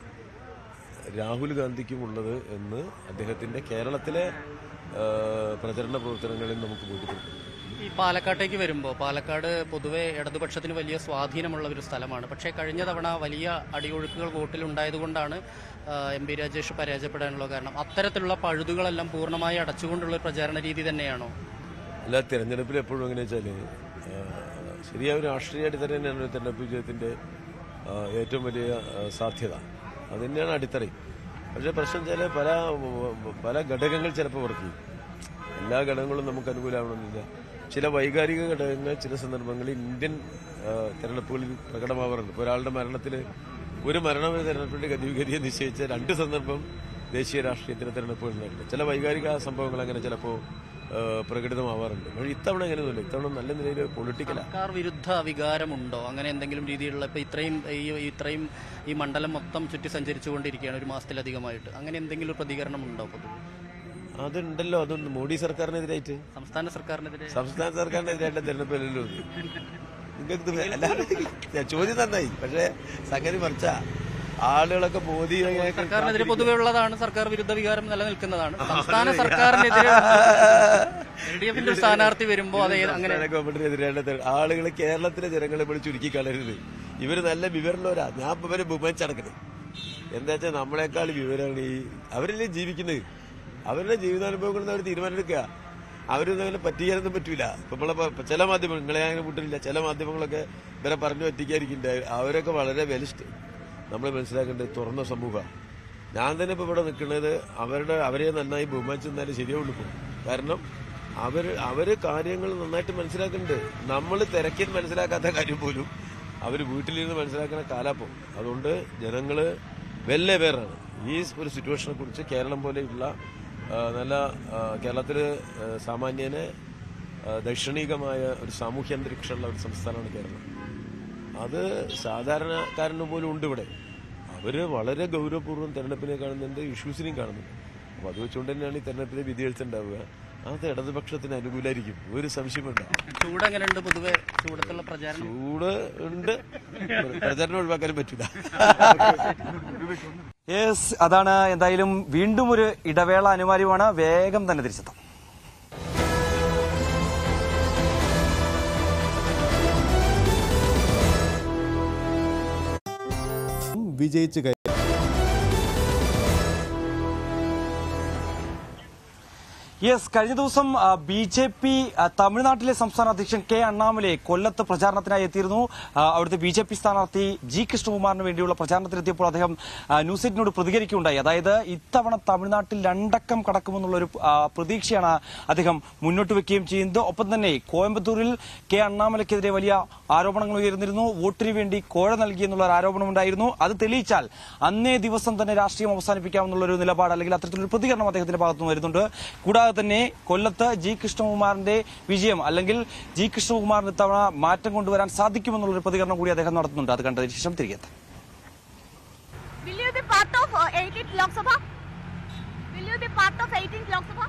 രാഹുൽ ഗാന്ധിക്കും ഉള്ളത് എന്ന് അദ്ദേഹത്തിന്റെ കേരളത്തിലെ ആ, പ്രചരണ പ്രവർത്തനങ്ങളിൽ നമുക്ക് ബോധ്യപ്പെടുത്തും ഈ പാലക്കാട്ടേക്ക് വരുമ്പോൾ പാലക്കാട് പൊതുവെ ഇടതുപക്ഷത്തിന് വലിയ സ്വാധീനമുള്ള ഒരു സ്ഥലമാണ് പക്ഷേ കഴിഞ്ഞ തവണ വലിയ അടിയൊഴുക്കുകൾ വോട്ടിൽ ഉണ്ടായതുകൊണ്ടാണ് എം പി രാജേഷ് പരാജയപ്പെടാനുള്ള കാരണം അത്തരത്തിലുള്ള പഴുതുകളെല്ലാം പൂർണ്ണമായി അടച്ചുകൊണ്ടുള്ള ഒരു പ്രചാരണ രീതി തന്നെയാണോ അല്ല തെരഞ്ഞെടുപ്പിൽ എപ്പോഴും എങ്ങനെ വെച്ചാൽ ശരിയായ ഒരു രാഷ്ട്രീയ അടിത്തറ തന്നെയാണ് ഒരു തെരഞ്ഞെടുപ്പ് വിജയത്തിന്റെ ആ, ഏറ്റവും വലിയ ആ, സാധ്യത അത് തന്നെയാണ് അടിത്തറയും പക്ഷേ പ്രശ്നം വെച്ചാൽ പല പല ഘടകങ്ങൾ ചിലപ്പോൾ വർക്ക് ചെയ്യും എല്ലാ ഘടകങ്ങളും നമുക്ക് അനുകൂലമാവണമെന്നില്ല ചില വൈകാരിക ഘടകങ്ങൾ ചില സന്ദർഭങ്ങളിൽ ഇന്ത്യൻ ആ, തെരഞ്ഞെടുപ്പുകളിൽ പ്രകടമാവാറുണ്ട് ഇപ്പോൾ ഒരാളുടെ മരണത്തിൽ ഒരു മരണം ഒരു തെരഞ്ഞെടുപ്പിന്റെ ഗതിവിഗതിയെ നിശ്ചയിച്ച രണ്ട് സന്ദർഭം ദേശീയ രാഷ്ട്രീയത്തിലെ തെരഞ്ഞെടുപ്പുകളിലുണ്ട് ചില വൈകാരിക സംഭവങ്ങൾ അങ്ങനെ ചിലപ്പോൾ ആ, പ്രകടിതമാവാറുണ്ട് പക്ഷേ ഇത്തവണ അങ്ങനെയൊന്നുമില്ല ഇത്തവണ നല്ല നിലയിൽ പൊളിറ്റിക്കലാണ് സർക്കാർ വിരുദ്ധ വികാരമുണ്ടോ അങ്ങനെ എന്തെങ്കിലും രീതിയിലുള്ള ഇപ്പൊ ഇത്രയും ഈ ഇത്രയും ഈ മണ്ഡലം മൊത്തം ചുറ്റി സഞ്ചരിച്ചുകൊണ്ടിരിക്കുകയാണ് ഒരു മാസത്തിലധികമായിട്ട് അങ്ങനെ എന്തെങ്കിലും ഒരു പ്രതികരണം ഉണ്ടോ പൊതുവെ അതുണ്ടല്ലോ അതൊന്നും മോഡി സർക്കാരിനെതിരായിട്ട് സംസ്ഥാന സർക്കാരിനെതിരെ സംസ്ഥാന സർക്കാരിനെതിരായിട്ട് തെരഞ്ഞെടുപ്പിലല്ലോ ഇത്. നിങ്ങൾക്ക് ഇത് അല്ലാതെ ചോദ്യം നന്നായി പക്ഷേ സംഗതി മറിച്ച ആളുകളൊക്കെ മോദി സർക്കാരിനെതിരെ പൊതുവെ ഉള്ളതാണ് സർക്കാർ വിരുദ്ധ വികാരം നിലനിൽക്കുന്നതാണ് സംസ്ഥാന സർക്കാരിനെതിരെ എൽ ഡി എഫിന്റെ ഒരു സ്ഥാനാർത്ഥി വരുമ്പോൾ അത് ഏത് അങ്ങനെ സംസ്ഥാന ഗവൺമെന്റിനെതിരായിട്ട് തെര- ആളുകൾ കേരളത്തിലെ ജനങ്ങളെ വിളിച്ച് ചുരുക്കി കളയരുത് ഇവര് നല്ല വിവരമുള്ളവരാ ഞാൻ ഇപ്പൊ ഇവരെ ബഹുമാനിച്ചടക്കുന്നത് എന്താ വെച്ചാൽ നമ്മളെക്കാൾ വിവരമാണ് ഈ അവരല്ലേ ജീവിക്കുന്നത് അവരുടെ ജീവിതാനുഭവങ്ങളിൽ അവർ തീരുമാനമെടുക്കുക അവരൊന്നും അങ്ങനെ പറ്റിക്കാനൊന്നും പറ്റൂല ഇപ്പൊ നമ്മളെ പ- ചില മാധ്യമങ്ങൾ നിങ്ങളെ അങ്ങനെ കൂട്ടില്ല ചില മാധ്യമങ്ങളൊക്കെ ഇവരെ പറഞ്ഞു പറ്റിക്കാതിരിക്കുന്നുണ്ട് അവരൊക്കെ വളരെ വെലിസ്റ്റ് നമ്മൾ മനസ്സിലാക്കേണ്ടത് തുറന്ന സമൂഹം ഞാൻ തന്നെ ഇപ്പൊ ഇവിടെ നിൽക്കുന്നത് അവരുടെ അവരെ നന്നായി ബഹുമാനിച്ചു നിന്നാലേ ശരിയാവുള്ളൂ ഇപ്പൊ. കാരണം അവര് അവര് കാര്യങ്ങൾ നന്നായിട്ട് മനസ്സിലാക്കുന്നുണ്ട് നമ്മൾ തിരക്കിൽ മനസ്സിലാക്കാത്ത കാര്യം പോലും അവർ വീട്ടിലിരുന്ന് മനസ്സിലാക്കുന്ന കാലാപ്പം അതുകൊണ്ട് ജനങ്ങള് വെല്ലേ പേരാണ് ഈ ഒരു സിറ്റുവേഷനെ കുറിച്ച് കേരളം പോലെയുള്ള ആ, നല്ല ആ, കേരളത്തില് ആ, സാമാന്യനെ ആ, ദൈക്ഷണികമായ ഒരു സാമൂഹ്യ അന്തരീക്ഷമുള്ള ഒരു സംസ്ഥാനമാണ് കേരളം അത് സാധാരണക്കാരന് പോലും ഉണ്ട് ഇവിടെ അവര് വളരെ ഗൗരവപൂർവ്വം തെരഞ്ഞെടുപ്പിനെ കാണുന്നുണ്ട് ഇഷ്യൂസിനെയും കാണുന്നുണ്ട് അപ്പൊ അത് വെച്ചുകൊണ്ട് തന്നെയാണ് ഈ തെരഞ്ഞെടുപ്പിലെ വിധിയെഴുത്തുണ്ടാവുക അത് ഇടതുപക്ഷത്തിന് അനുകൂലമായിരിക്കും ഒരു സംശയം വേണ്ട ചൂട് എങ്ങനെയുണ്ട് പൊതുവെ ചൂടത്തുള്ള പ്രചാരണം ചൂട് ഉണ്ട് പ്രചരണം ഒഴിവാക്കാനും പറ്റില്ല യെസ് അതാണ് എന്തായാലും വീണ്ടും ഒരു ഇടവേള അനിവാര്യമാണ് വേഗം തന്നെ തിരിച്ചെത്താം വിജയിച്ചു കഴിഞ്ഞു യെസ് കഴിഞ്ഞ ദിവസം ബി ജെ പി തമിഴ്നാട്ടിലെ സംസ്ഥാന അധ്യക്ഷൻ കെ അണ്ണാമലെ കൊല്ലത്ത് പ്രചാരണത്തിനായി എത്തിയിരുന്നു ആ, അവിടുത്തെ ബി ജെ പി സ്ഥാനാർത്ഥി ജി കൃഷ്ണകുമാറിന് വേണ്ടിയുള്ള പ്രചാരണത്തിനെത്തിയപ്പോൾ അദ്ദേഹം ആ, ന്യൂസ് എയ്റ്റിനോട് പ്രതികരിക്കുകയുണ്ടായി അതായത് ഇത്തവണ തമിഴ്നാട്ടിൽ രണ്ടക്കം കടക്കുമെന്നുള്ള ഒരു ആ, പ്രതീക്ഷയാണ് അദ്ദേഹം മുന്നോട്ട് വെക്കുകയും ചെയ്യുന്നത് ഒപ്പം തന്നെ കോയമ്പത്തൂരിൽ കെ അണ്ണാമലയ്ക്കെതിരെ വലിയ ആരോപണങ്ങൾ ഉയർന്നിരുന്നു വോട്ടിന് വേണ്ടി കോഴ നൽകിയെന്നുള്ള ഒരു ആരോപണമുണ്ടായിരുന്നു അത് തെളിയിച്ചാൽ അന്നേ ദിവസം തന്നെ രാഷ്ട്രീയം അവസാനിപ്പിക്കാമെന്നുള്ള ഒരു നിലപാട് അല്ലെങ്കിൽ അത്തരത്തിലൊരു പ്രതികരണം അദ്ദേഹത്തിന്റെ ഭാഗത്തുനിന്ന് വരുന്നുണ്ട് കൂടാതെ തന്നെ കൊല്ലത്ത് ജി കൃഷ്ണകുമാറിന്റെ വിജയം അല്ലെങ്കിൽ ജി കൃഷ്ണകുമാറിന് ഇത്തവണ മാറ്റം കൊണ്ടുവരാൻ സാധിക്കുമെന്നുള്ള ഒരു പ്രതികരണം കൂടി അദ്ദേഹം നടത്തുന്നുണ്ട് അത് കണ്ടതിന് ശേഷം തിരികെ എത്താം Will you be part of uh, 18th Lok Sabha? Will you be part of 18th Lok Sabha?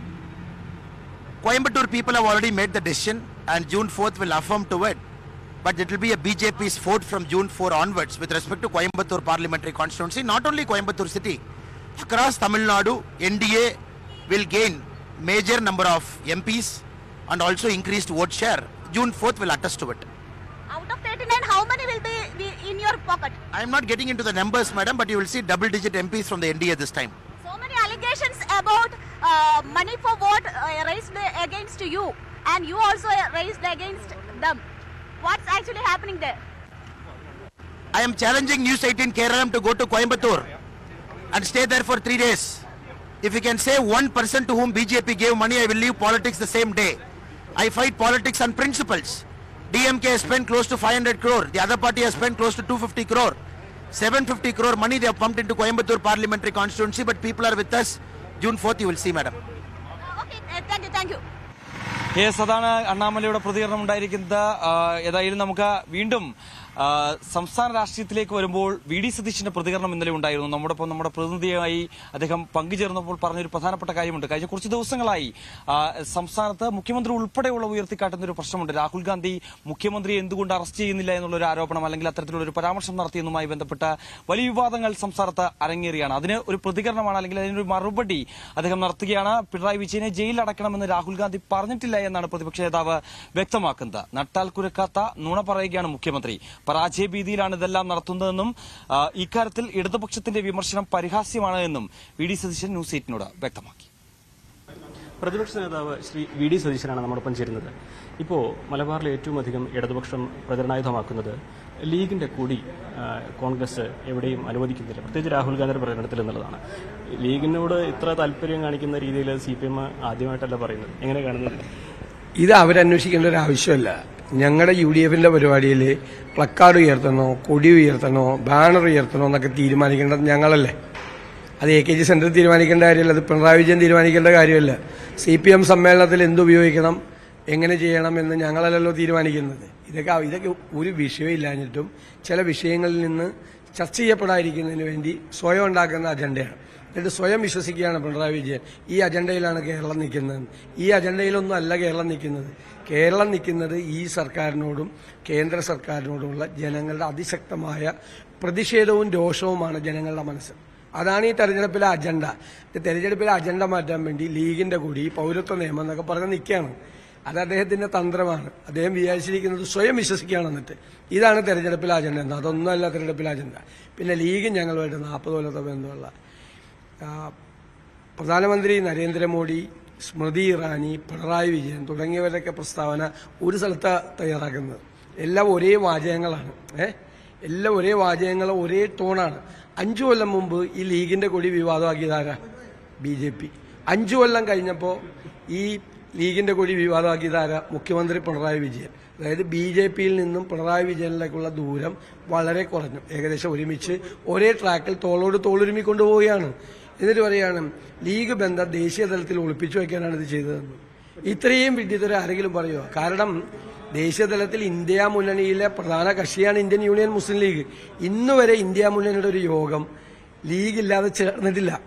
Coimbatore people have already made the decision and June 4th will affirm to it. But it will be a BJP's vote from June 4 onwards with respect to Coimbatore parliamentary constituency. Not only Coimbatore city, across Tamil Nadu, NDA will gain major number of MPs and also increased vote share. June 4th will attest to it. Out of 39, how many will be, be in your pocket? I am not getting into the numbers, madam, but you will see double digit MPs from the NDA this time. So many allegations about uh, money for vote uh, raised against you, and you also raised against them. What's actually happening there? I am challenging News 18 Kerala to go to Coimbatore and stay there for three days. If you can say one person to whom BJP gave money, I will leave politics the same day. I fight politics on principles. DMK has spent close to 500 crore. The other party has spent close to 250 crore. 750 crore money they have pumped into Coimbatore parliamentary constituency, but people are with us. June 4th, you will see, madam. Okay, uh, thank you, thank you. Yes അതാണ് അണ്ണാമലയുടെ പ്രതികരണം ഉണ്ടായിരിക്കുന്നത് ആ, ഏതായാലും നമുക്ക് വീണ്ടും ആ, സംസ്ഥാന രാഷ്ട്രീയത്തിലേക്ക് വരുമ്പോൾ വി ഡി സതീശിന്റെ പ്രതികരണം ഇന്നലെ ഉണ്ടായിരുന്നു നമ്മോടൊപ്പം നമ്മുടെ പ്രതിനിധിയായി അദ്ദേഹം പങ്കുചേർന്നപ്പോൾ പറഞ്ഞൊരു പ്രധാനപ്പെട്ട കാര്യമുണ്ട് കഴിഞ്ഞ കുറച്ച് ദിവസങ്ങളായി ആ, സംസ്ഥാനത്ത് മുഖ്യമന്ത്രി ഉൾപ്പെടെയുള്ള ഉയർത്തിക്കാട്ടുന്ന ഒരു പ്രശ്നമുണ്ട് രാഹുൽ ഗാന്ധി മുഖ്യമന്ത്രിയെ എന്തുകൊണ്ട് അറസ്റ്റ് ചെയ്യുന്നില്ല എന്നുള്ള ഒരു ആരോപണം അല്ലെങ്കിൽ അത്തരത്തിലുള്ള ഒരു പരാമർശം നടത്തിയെന്നുമായി ബന്ധപ്പെട്ട വലിയ വിവാദങ്ങൾ സംസ്ഥാനത്ത് അരങ്ങേറിയാണ് അതിന് ഒരു പ്രതികരണമാണ് അല്ലെങ്കിൽ അതിനൊരു മറുപടി അദ്ദേഹം നടത്തുകയാണ് പിണറായി വിജയനെ ജയിലിൽ അടക്കണമെന്ന് രാഹുൽ ഗാന്ധി പറഞ്ഞിട്ടില്ല എന്നാണ് പ്രതിപക്ഷ നേതാവ് വ്യക്തമാക്കുന്നത് നട്ടാൽ കുരക്കാത്ത നുണ പറയുകയാണ് മുഖ്യമന്ത്രി പരാജയ ഭീതിയിലാണ് ഇതെല്ലാം നടത്തുന്നതെന്നും ആ, ഇക്കാര്യത്തിൽ ഇടതുപക്ഷത്തിന്റെ വിമർശനം പരിഹാസ്യമാണ് എന്നും വി ഡി സതീശൻ ന്യൂസ് എയ്റ്റിനോട് വ്യക്തമാക്കി പ്രതിപക്ഷ നേതാവ് ശ്രീ വി ഡി സതീശനാണ് നമ്മോടൊപ്പം ചേരുന്നത് ഇപ്പോൾ മലബാറിൽ ഏറ്റവും അധികം ഇടതുപക്ഷം പ്രചരണായുധമാക്കുന്നത് ലീഗിന്റെ കൂടി ആ, കോൺഗ്രസ് എവിടെയും അനുവദിക്കുന്നില്ല പ്രത്യേകിച്ച് രാഹുൽ ഗാന്ധിയുടെ പ്രകടനത്തിൽ എന്നുള്ളതാണ് ലീഗിനോട് ഇത്ര താല്പര്യം കാണിക്കുന്ന രീതിയിൽ സി പി എം ആദ്യമായിട്ടല്ല പറയുന്നത് എങ്ങനെ കാണുന്നത് ഇത് അവരന്വേഷിക്കേണ്ട ഒരു ആവശ്യമല്ല ഞങ്ങളുടെ യു ഡി എഫിന്റെ പരിപാടിയിൽ പ്ലക്കാർഡ് ഉയർത്തണോ കൊടി ഉയർത്തണോ ബാനർ ഉയർത്തണോ എന്നൊക്കെ തീരുമാനിക്കേണ്ടത് ഞങ്ങളല്ലേ അത് എ കെ ജി സെന്റർ തീരുമാനിക്കേണ്ട കാര്യമല്ല അത് പിണറായി വിജയൻ തീരുമാനിക്കേണ്ട കാര്യമല്ല സി പി എം സമ്മേളനത്തിൽ എന്ത് ഉപയോഗിക്കണം എങ്ങനെ ചെയ്യണം എന്ന് ഞങ്ങളല്ലല്ലോ തീരുമാനിക്കുന്നത് ഇതൊക്കെ ഇതൊക്കെ ഒരു വിഷയമില്ലാഞ്ഞിട്ടും ചില വിഷയങ്ങളിൽ നിന്ന് ചർച്ച ചെയ്യപ്പെടാതിരിക്കുന്നതിന് വേണ്ടി സ്വയം ഉണ്ടാക്കുന്ന അജണ്ടയാണ് എന്നിട്ട് സ്വയം വിശ്വസിക്കുകയാണ് പിണറായി വിജയൻ ഈ അജണ്ടയിലാണ് കേരളം നിൽക്കുന്നത് ഈ അജണ്ടയിലൊന്നും അല്ല കേരളം നിൽക്കുന്നത് കേരളം നിൽക്കുന്നത് ഈ സർക്കാരിനോടും കേന്ദ്ര സർക്കാരിനോടുമുള്ള ജനങ്ങളുടെ അതിശക്തമായ പ്രതിഷേധവും രോഷവുമാണ് ജനങ്ങളുടെ മനസ്സ് അതാണ് ഈ തെരഞ്ഞെടുപ്പിലെ അജണ്ട ഈ തെരഞ്ഞെടുപ്പിലെ അജണ്ട മാറ്റാൻ വേണ്ടി ലീഗിന്റെ കൂടി പൗരത്വ നിയമം എന്നൊക്കെ പറഞ്ഞ് നിൽക്കുകയാണ് അത് അദ്ദേഹത്തിന്റെ തന്ത്രമാണ് അദ്ദേഹം വിചാരിച്ചിരിക്കുന്നത് സ്വയം വിശ്വസിക്കുകയാണ് എന്നിട്ട് ഇതാണ് തെരഞ്ഞെടുപ്പിലെ അജണ്ട എന്ന് അതൊന്നുമല്ല തെരഞ്ഞെടുപ്പിലെ അജണ്ട പിന്നെ ലീഗ് ഞങ്ങളുമായിട്ട് നാൽപ്പത് കൊല്ലത്തെ ബന്ധമുള്ള ആ, പ്രധാനമന്ത്രി നരേന്ദ്രമോദി സ്മൃതി ഇറാനി പിണറായി വിജയൻ തുടങ്ങിയവരൊക്കെ പ്രസ്താവന ഒരു സ്ഥലത്ത് തയ്യാറാക്കുന്നത് എല്ലാം ഒരേ വാചകങ്ങളാണ് ഏ എല്ലാം ഒരേ വാചകങ്ങളും ഒരേ ടോണാണ് അഞ്ചു കൊല്ലം മുമ്പ് ഈ ലീഗിന്റെ കൊടി വിവാദമാക്കിയതാരാ ബി ജെ പി അഞ്ചു കൊല്ലം കഴിഞ്ഞപ്പോൾ ഈ ലീഗിന്റെ കൊടി വിവാദമാക്കിയതാരാ മുഖ്യമന്ത്രി പിണറായി വിജയൻ അതായത് ബി ജെ പിയിൽ നിന്നും പിണറായി വിജയനിലേക്കുള്ള ദൂരം വളരെ കുറഞ്ഞു ഏകദേശം ഒരുമിച്ച് ഒരേ ട്രാക്കിൽ തോളോട് തോളുരുമി കൊണ്ടുപോവുകയാണ് എന്നിട്ട് പറയാണ് ലീഗ് ബന്ധം ദേശീയ തലത്തിൽ ഒളിപ്പിച്ചു വയ്ക്കാനാണ് ഇത് ചെയ്തതെന്ന് ഇത്രയും വിഡ്ഢിത്തരം ആരെങ്കിലും പറയുമോ കാരണം ദേശീയ തലത്തിൽ ഇന്ത്യ മുന്നണിയിലെ പ്രധാന കക്ഷിയാണ് ഇന്ത്യൻ യൂണിയൻ മുസ്ലിം ലീഗ് ഇന്ന് വരെ ഇന്ത്യ മുന്നണിയുടെ ഒരു യോഗം ലീഗ് ഇല്ലാതെ ചേർന്നിട്ടില്ല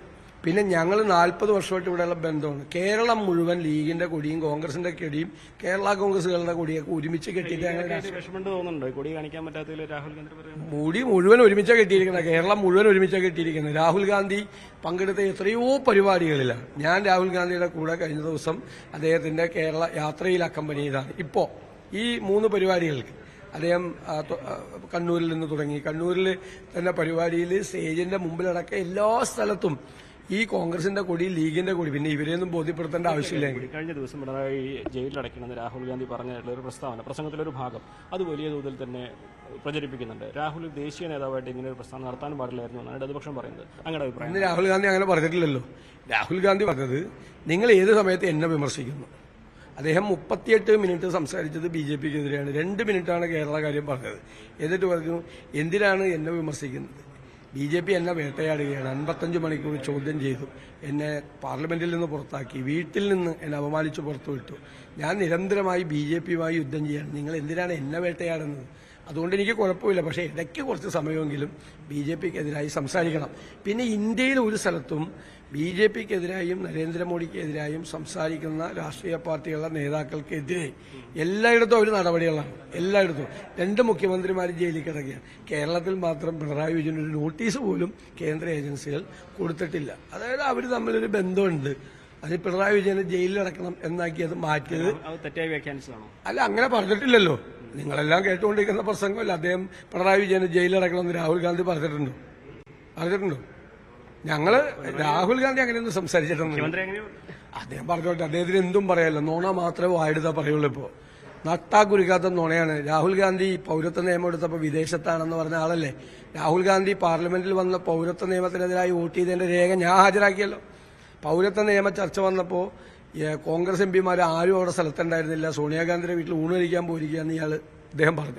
പിന്നെ ഞങ്ങൾ നാൽപ്പത് വർഷമായിട്ട് ഇവിടെയുള്ള ബന്ധമാണ് കേരളം മുഴുവൻ ലീഗിന്റെ കൊടിയും കോൺഗ്രസിന്റെ കൊടിയും കേരള കോൺഗ്രസുകളുടെ കൊടിയൊക്കെ ഒരുമിച്ച് കെട്ടിയിട്ട് ഞങ്ങൾ രാഷ്ട്രീയ- വിഷമമുണ്ട് തോന്നുന്നുണ്ട് കൊടി കാണിക്കാൻ പറ്റാത്തതിൽ രാഹുൽ ഗാന്ധി പറയുന്നത് മുടി മുഴുവൻ ഒരുമിച്ചാണ് കെട്ടിയിരിക്കുന്നത് കേരളം മുഴുവൻ ഒരുമിച്ചാണ് കെട്ടിയിരിക്കുന്നത് രാഹുൽ ഗാന്ധി പങ്കെടുത്ത എത്രയോ പരിപാടികളിലാണ് ഞാൻ രാഹുൽ ഗാന്ധിയുടെ കൂടെ കഴിഞ്ഞ ദിവസം അദ്ദേഹത്തിന്റെ കേരള യാത്രയിൽ അക്കമ്പനിയതാണ് ഇപ്പോ ഈ മൂന്ന് പരിപാടികൾക്ക് അദ്ദേഹം ആ, തൊ- ആ, കണ്ണൂരിൽ നിന്ന് തുടങ്ങി കണ്ണൂരിൽ തന്നെ പരിപാടിയിൽ സ്റ്റേജിന്റെ മുമ്പിലടക്കം എല്ലാ സ്ഥലത്തും ഈ കോൺഗ്രസിന്റെ കൊടി ലീഗിന്റെ കൊടി പിന്നെ ഇവരെയൊന്നും ബോധ്യപ്പെടുത്തേണ്ട ആവശ്യമില്ല എനിക്ക്. കഴിഞ്ഞ ദിവസം പിണറായി ജയിലിലടയ്ക്കണമെന്ന് രാഹുൽ ഗാന്ധി പറഞ്ഞിട്ടുള്ള ഒരു പ്രസ്താവന പ്രസംഗത്തിലൊരു ഭാഗം അത് വലിയ തോതിൽ തന്നെ പ്രചരിപ്പിക്കുന്നുണ്ട് രാഹുൽ ദേശീയ നേതാവായിട്ട് ഇങ്ങനെ ഒരു പ്രസ്താവന നടത്താൻ പാടില്ലായിരുന്നു എന്നാണ് ഇടതുപക്ഷം പറയുന്നത് അങ്ങയുടെ അഭിപ്രായം ഇന്ന് രാഹുൽ ഗാന്ധി അങ്ങനെ പറഞ്ഞിട്ടില്ലല്ലോ രാഹുൽ ഗാന്ധി പറഞ്ഞത് നിങ്ങൾ ഏത് സമയത്ത് എന്നെ വിമർശിക്കുന്നു അദ്ദേഹം മുപ്പത്തിയെട്ട് മിനിറ്റ് സംസാരിച്ചത് ബി ജെ പിക്കെതിരെയാണ് രണ്ട് മിനിറ്റാണ് കേരള കാര്യം പറഞ്ഞത് എന്നിട്ട് പറഞ്ഞു എന്തിനാണ് എന്നെ വിമർശിക്കുന്നത് ബി ജെ പി എന്നെ വേട്ടയാടുകയാണ് അൻപത്തഞ്ച് മണിക്കൂർ ചോദ്യം ചെയ്തു എന്നെ പാർലമെന്റിൽ നിന്ന് പുറത്താക്കി വീട്ടിൽ നിന്ന് എന്നെ അപമാനിച്ച് പുറത്തുവിട്ടു ഞാൻ നിരന്തരമായി ബി ജെ പിയുമായി യുദ്ധം ചെയ്യാണ് നിങ്ങൾ എന്തിനാണ് എന്നെ വേട്ടയാടുന്നത് അതുകൊണ്ട് എനിക്ക് കുഴപ്പമില്ല പക്ഷേ ഇടയ്ക്ക് കുറച്ച് സമയമെങ്കിലും ബി ജെ പിക്കെതിരായി സംസാരിക്കണം പിന്നെ ഇന്ത്യയിൽ ഒരു സ്ഥലത്തും ബി ജെ പിക്കെതിരായും നരേന്ദ്രമോദിക്കെതിരായും സംസാരിക്കുന്ന രാഷ്ട്രീയ പാർട്ടികളുടെ നേതാക്കൾക്കെതിരെ എല്ലായിടത്തും അവർ നടപടികളാണ് എല്ലായിടത്തും രണ്ട് മുഖ്യമന്ത്രിമാർ ജയിലിൽ കിടക്കുകയാണ് കേരളത്തിൽ മാത്രം പിണറായി വിജയൻ ഒരു നോട്ടീസ് പോലും കേന്ദ്ര ഏജൻസികൾ കൊടുത്തിട്ടില്ല അതായത് അവർ തമ്മിലൊരു ബന്ധമുണ്ട് അതിന് പിണറായി വിജയനെ ജയിലിലടക്കണം എന്നാക്കി അത് മാറ്റിയത് അത് തെറ്റായി വ്യാഖ്യാനിച്ചതാണോ അല്ല അങ്ങനെ പറഞ്ഞിട്ടില്ലല്ലോ നിങ്ങളെല്ലാം കേട്ടുകൊണ്ടിരിക്കുന്ന പ്രസംഗമല്ല അദ്ദേഹം പിണറായി വിജയന് ജയിലിലടക്കണമെന്ന് രാഹുൽ ഗാന്ധി പറഞ്ഞിട്ടുണ്ടോ പറഞ്ഞിട്ടുണ്ടോ ഞങ്ങള് രാഹുൽ ഗാന്ധി അങ്ങനെയൊന്നും സംസാരിച്ചിട്ടൊന്നും അദ്ദേഹം പറഞ്ഞോട്ടെ അദ്ദേഹത്തിന് എന്തും പറയാമല്ലോ നോണ മാത്രമേ വായെടുത്താ പറയുള്ളൂ ഇപ്പോ നട്ടാ കുരുക്കാത്ത നുണയാണ് രാഹുൽ ഗാന്ധി പൗരത്വ നിയമം എടുത്തപ്പോൾ വിദേശത്താണെന്ന് പറഞ്ഞ ആളല്ലേ രാഹുൽ ഗാന്ധി പാർലമെന്റിൽ വന്ന പൗരത്വ നിയമത്തിനെതിരായി വോട്ട് ചെയ്തതിന്റെ രേഖ ഞാൻ ഹാജരാക്കിയല്ലോ പൗരത്വ നിയമ ചർച്ച വന്നപ്പോൾ കോൺഗ്രസ് എം പിമാർ ആരും അവിടെ സ്ഥലത്തുണ്ടായിരുന്നില്ല സോണിയാഗാന്ധിയുടെ വീട്ടിൽ ഊണ് കഴിക്കാൻ പോയിരിക്കുകയെന്ന് ഇയാൾ അദ്ദേഹം പറഞ്ഞു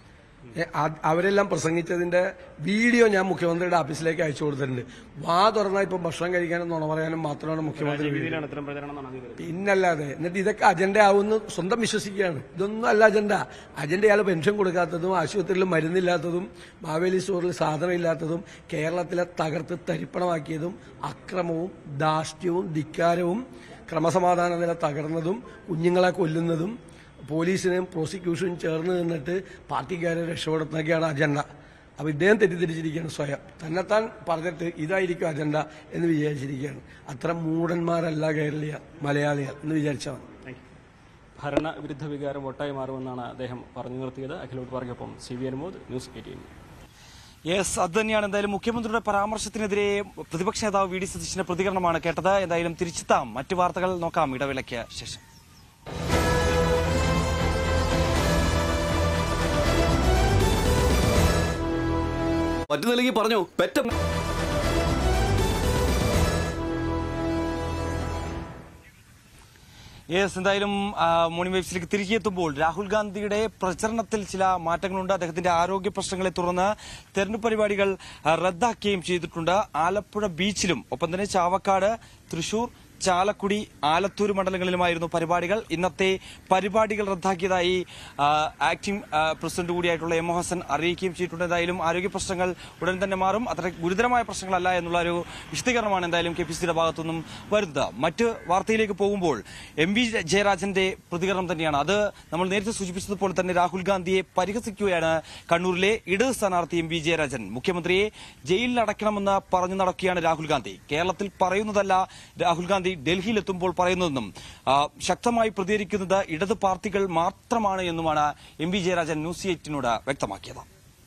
ഏ, ആ- അവരെല്ലാം പ്രസംഗിച്ചതിന്റെ വീഡിയോ ഞാൻ മുഖ്യമന്ത്രിയുടെ ഓഫീസിലേക്ക് അയച്ചു കൊടുത്തിട്ടുണ്ട് വാ തുറന്നാൽ ഇപ്പൊ ഭക്ഷണം കഴിക്കാനും നുണ പറയാനും മാത്രമാണ് മുഖ്യമന്ത്രി രീതിയിലാണ് ഇത്തരം പ്രചരണം നടന്നത് പിന്നല്ലാതെ എന്നിട്ട് ഇതൊക്കെ അജണ്ട ആവുമെന്ന് സ്വന്തം വിശ്വസിക്കുകയാണ് ഇതൊന്നും അല്ല അജണ്ട അജണ്ട ഇയാൾ പെൻഷൻ കൊടുക്കാത്തതും ആശുപത്രിയിൽ മരുന്നില്ലാത്തതും മാവേലി സ്റ്റോറിൽ സാധനം ഇല്ലാത്തതും കേരളത്തിലെ തകർത്ത് തരിപ്പണമാക്കിയതും അക്രമവും ധാർഷ്ട്യവും ധിക്കാരവും ക്രമസമാധാന നില തകർന്നതും കുഞ്ഞുങ്ങളെ കൊല്ലുന്നതും പോലീസിനെയും പ്രോസിക്യൂഷനും ചേർന്ന് നിന്നിട്ട് പാർട്ടിക്കാരെ രക്ഷപ്പെടുത്തുന്നതൊക്കെയാണ് അജണ്ട അപ്പൊ ഇദ്ദേഹം തെറ്റിദ്ധരിച്ചിരിക്കുകയാണ് സ്വയം തന്നെത്താൻ പറഞ്ഞിട്ട് ഇതായിരിക്കും അജണ്ട എന്ന് വിചാരിച്ചിരിക്കുകയാണ് അത്ര മൂടന്മാരല്ല കേരളീയ മലയാളികൾ എന്ന് വിചാരിച്ചാൽ മതി ഭരണവിരുദ്ധ വികാരം ഒട്ടായി മാറുമെന്നാണ് അദ്ദേഹം പറഞ്ഞു നിർത്തിയത് അഖിലോട്ട് പാർക്കൊപ്പം C V Anumod news eighteen yes അത് തന്നെയാണ് എന്തായാലും മുഖ്യമന്ത്രിയുടെ പരാമർശത്തിനെതിരെ പ്രതിപക്ഷ നേതാവ് വി ഡി സതീശിന്റെ പ്രതികരണമാണ് കേട്ടത് എന്തായാലും തിരിച്ചെത്താം മറ്റു വാർത്തകൾ നോക്കാം ഇടവേളയ്ക്ക് ശേഷം പറ്റുന്നില്ലെങ്കിൽ പറഞ്ഞോ പെറ്റ യെസ് എന്തായാലും ആ, മോർണിംഗ് വേവ്സിലേക്ക് തിരികെ എത്തുമ്പോൾ രാഹുൽ ഗാന്ധിയുടെ പ്രചരണത്തിൽ ചില മാറ്റങ്ങളുണ്ട് അദ്ദേഹത്തിന്റെ ആരോഗ്യ പ്രശ്നങ്ങളെ തുടർന്ന് തെരഞ്ഞെടുപ്പ് പരിപാടികൾ ആ, റദ്ദാക്കുകയും ചെയ്തിട്ടുണ്ട് ആലപ്പുഴ ബീച്ചിലും ഒപ്പം തന്നെ ചാവക്കാട് തൃശൂർ ചാലക്കുടി ആലത്തൂർ മണ്ഡലങ്ങളിലുമായിരുന്നു പരിപാടികൾ ഇന്നത്തെ പരിപാടികൾ റദ്ദാക്കിയതായി ആ, ആക്ടിംഗ് ആ, പ്രസിഡന്റ് കൂടിയായിട്ടുള്ള എം ഹസൻ അറിയിക്കുകയും ചെയ്തിട്ടുണ്ട് എന്തായാലും ആരോഗ്യ പ്രശ്നങ്ങൾ ഉടൻ തന്നെ മാറും അത്ര ഗുരുതരമായ പ്രശ്നങ്ങളല്ല എന്നുള്ള ഒരു വിശദീകരണമാണ് എന്തായാലും കെ പി സിയുടെ ഭാഗത്തുനിന്നും വരുന്നത് മറ്റ് വാർത്തയിലേക്ക് പോകുമ്പോൾ എം വി ജയരാജന്റെ പ്രതികരണം തന്നെയാണ് അത് നമ്മൾ നേരത്തെ സൂചിപ്പിച്ചതുപോലെ തന്നെ രാഹുൽ ഗാന്ധിയെ പരിഹസിക്കുകയാണ് കണ്ണൂരിലെ ഇടത് സ്ഥാനാർത്ഥി എം വി ജയരാജൻ മുഖ്യമന്ത്രിയെ ജയിലിൽ അടയ്ക്കണമെന്ന് പറഞ്ഞു നടക്കുകയാണ് രാഹുൽ ഗാന്ധി കേരളത്തിൽ പറയുന്നതല്ല രാഹുൽ ഗാന്ധി ഡൽഹിയിലെത്തുമ്പോൾ പറയുന്നതെന്നും ആ, ശക്തമായി പ്രതികരിക്കുന്നത് ഇടത് പാർട്ടികൾ മാത്രമാണ് എന്നുമാണ് എം വി ജയരാജൻ ന്യൂസ് എയ്റ്റിനോട് വ്യക്തമാക്കിയത്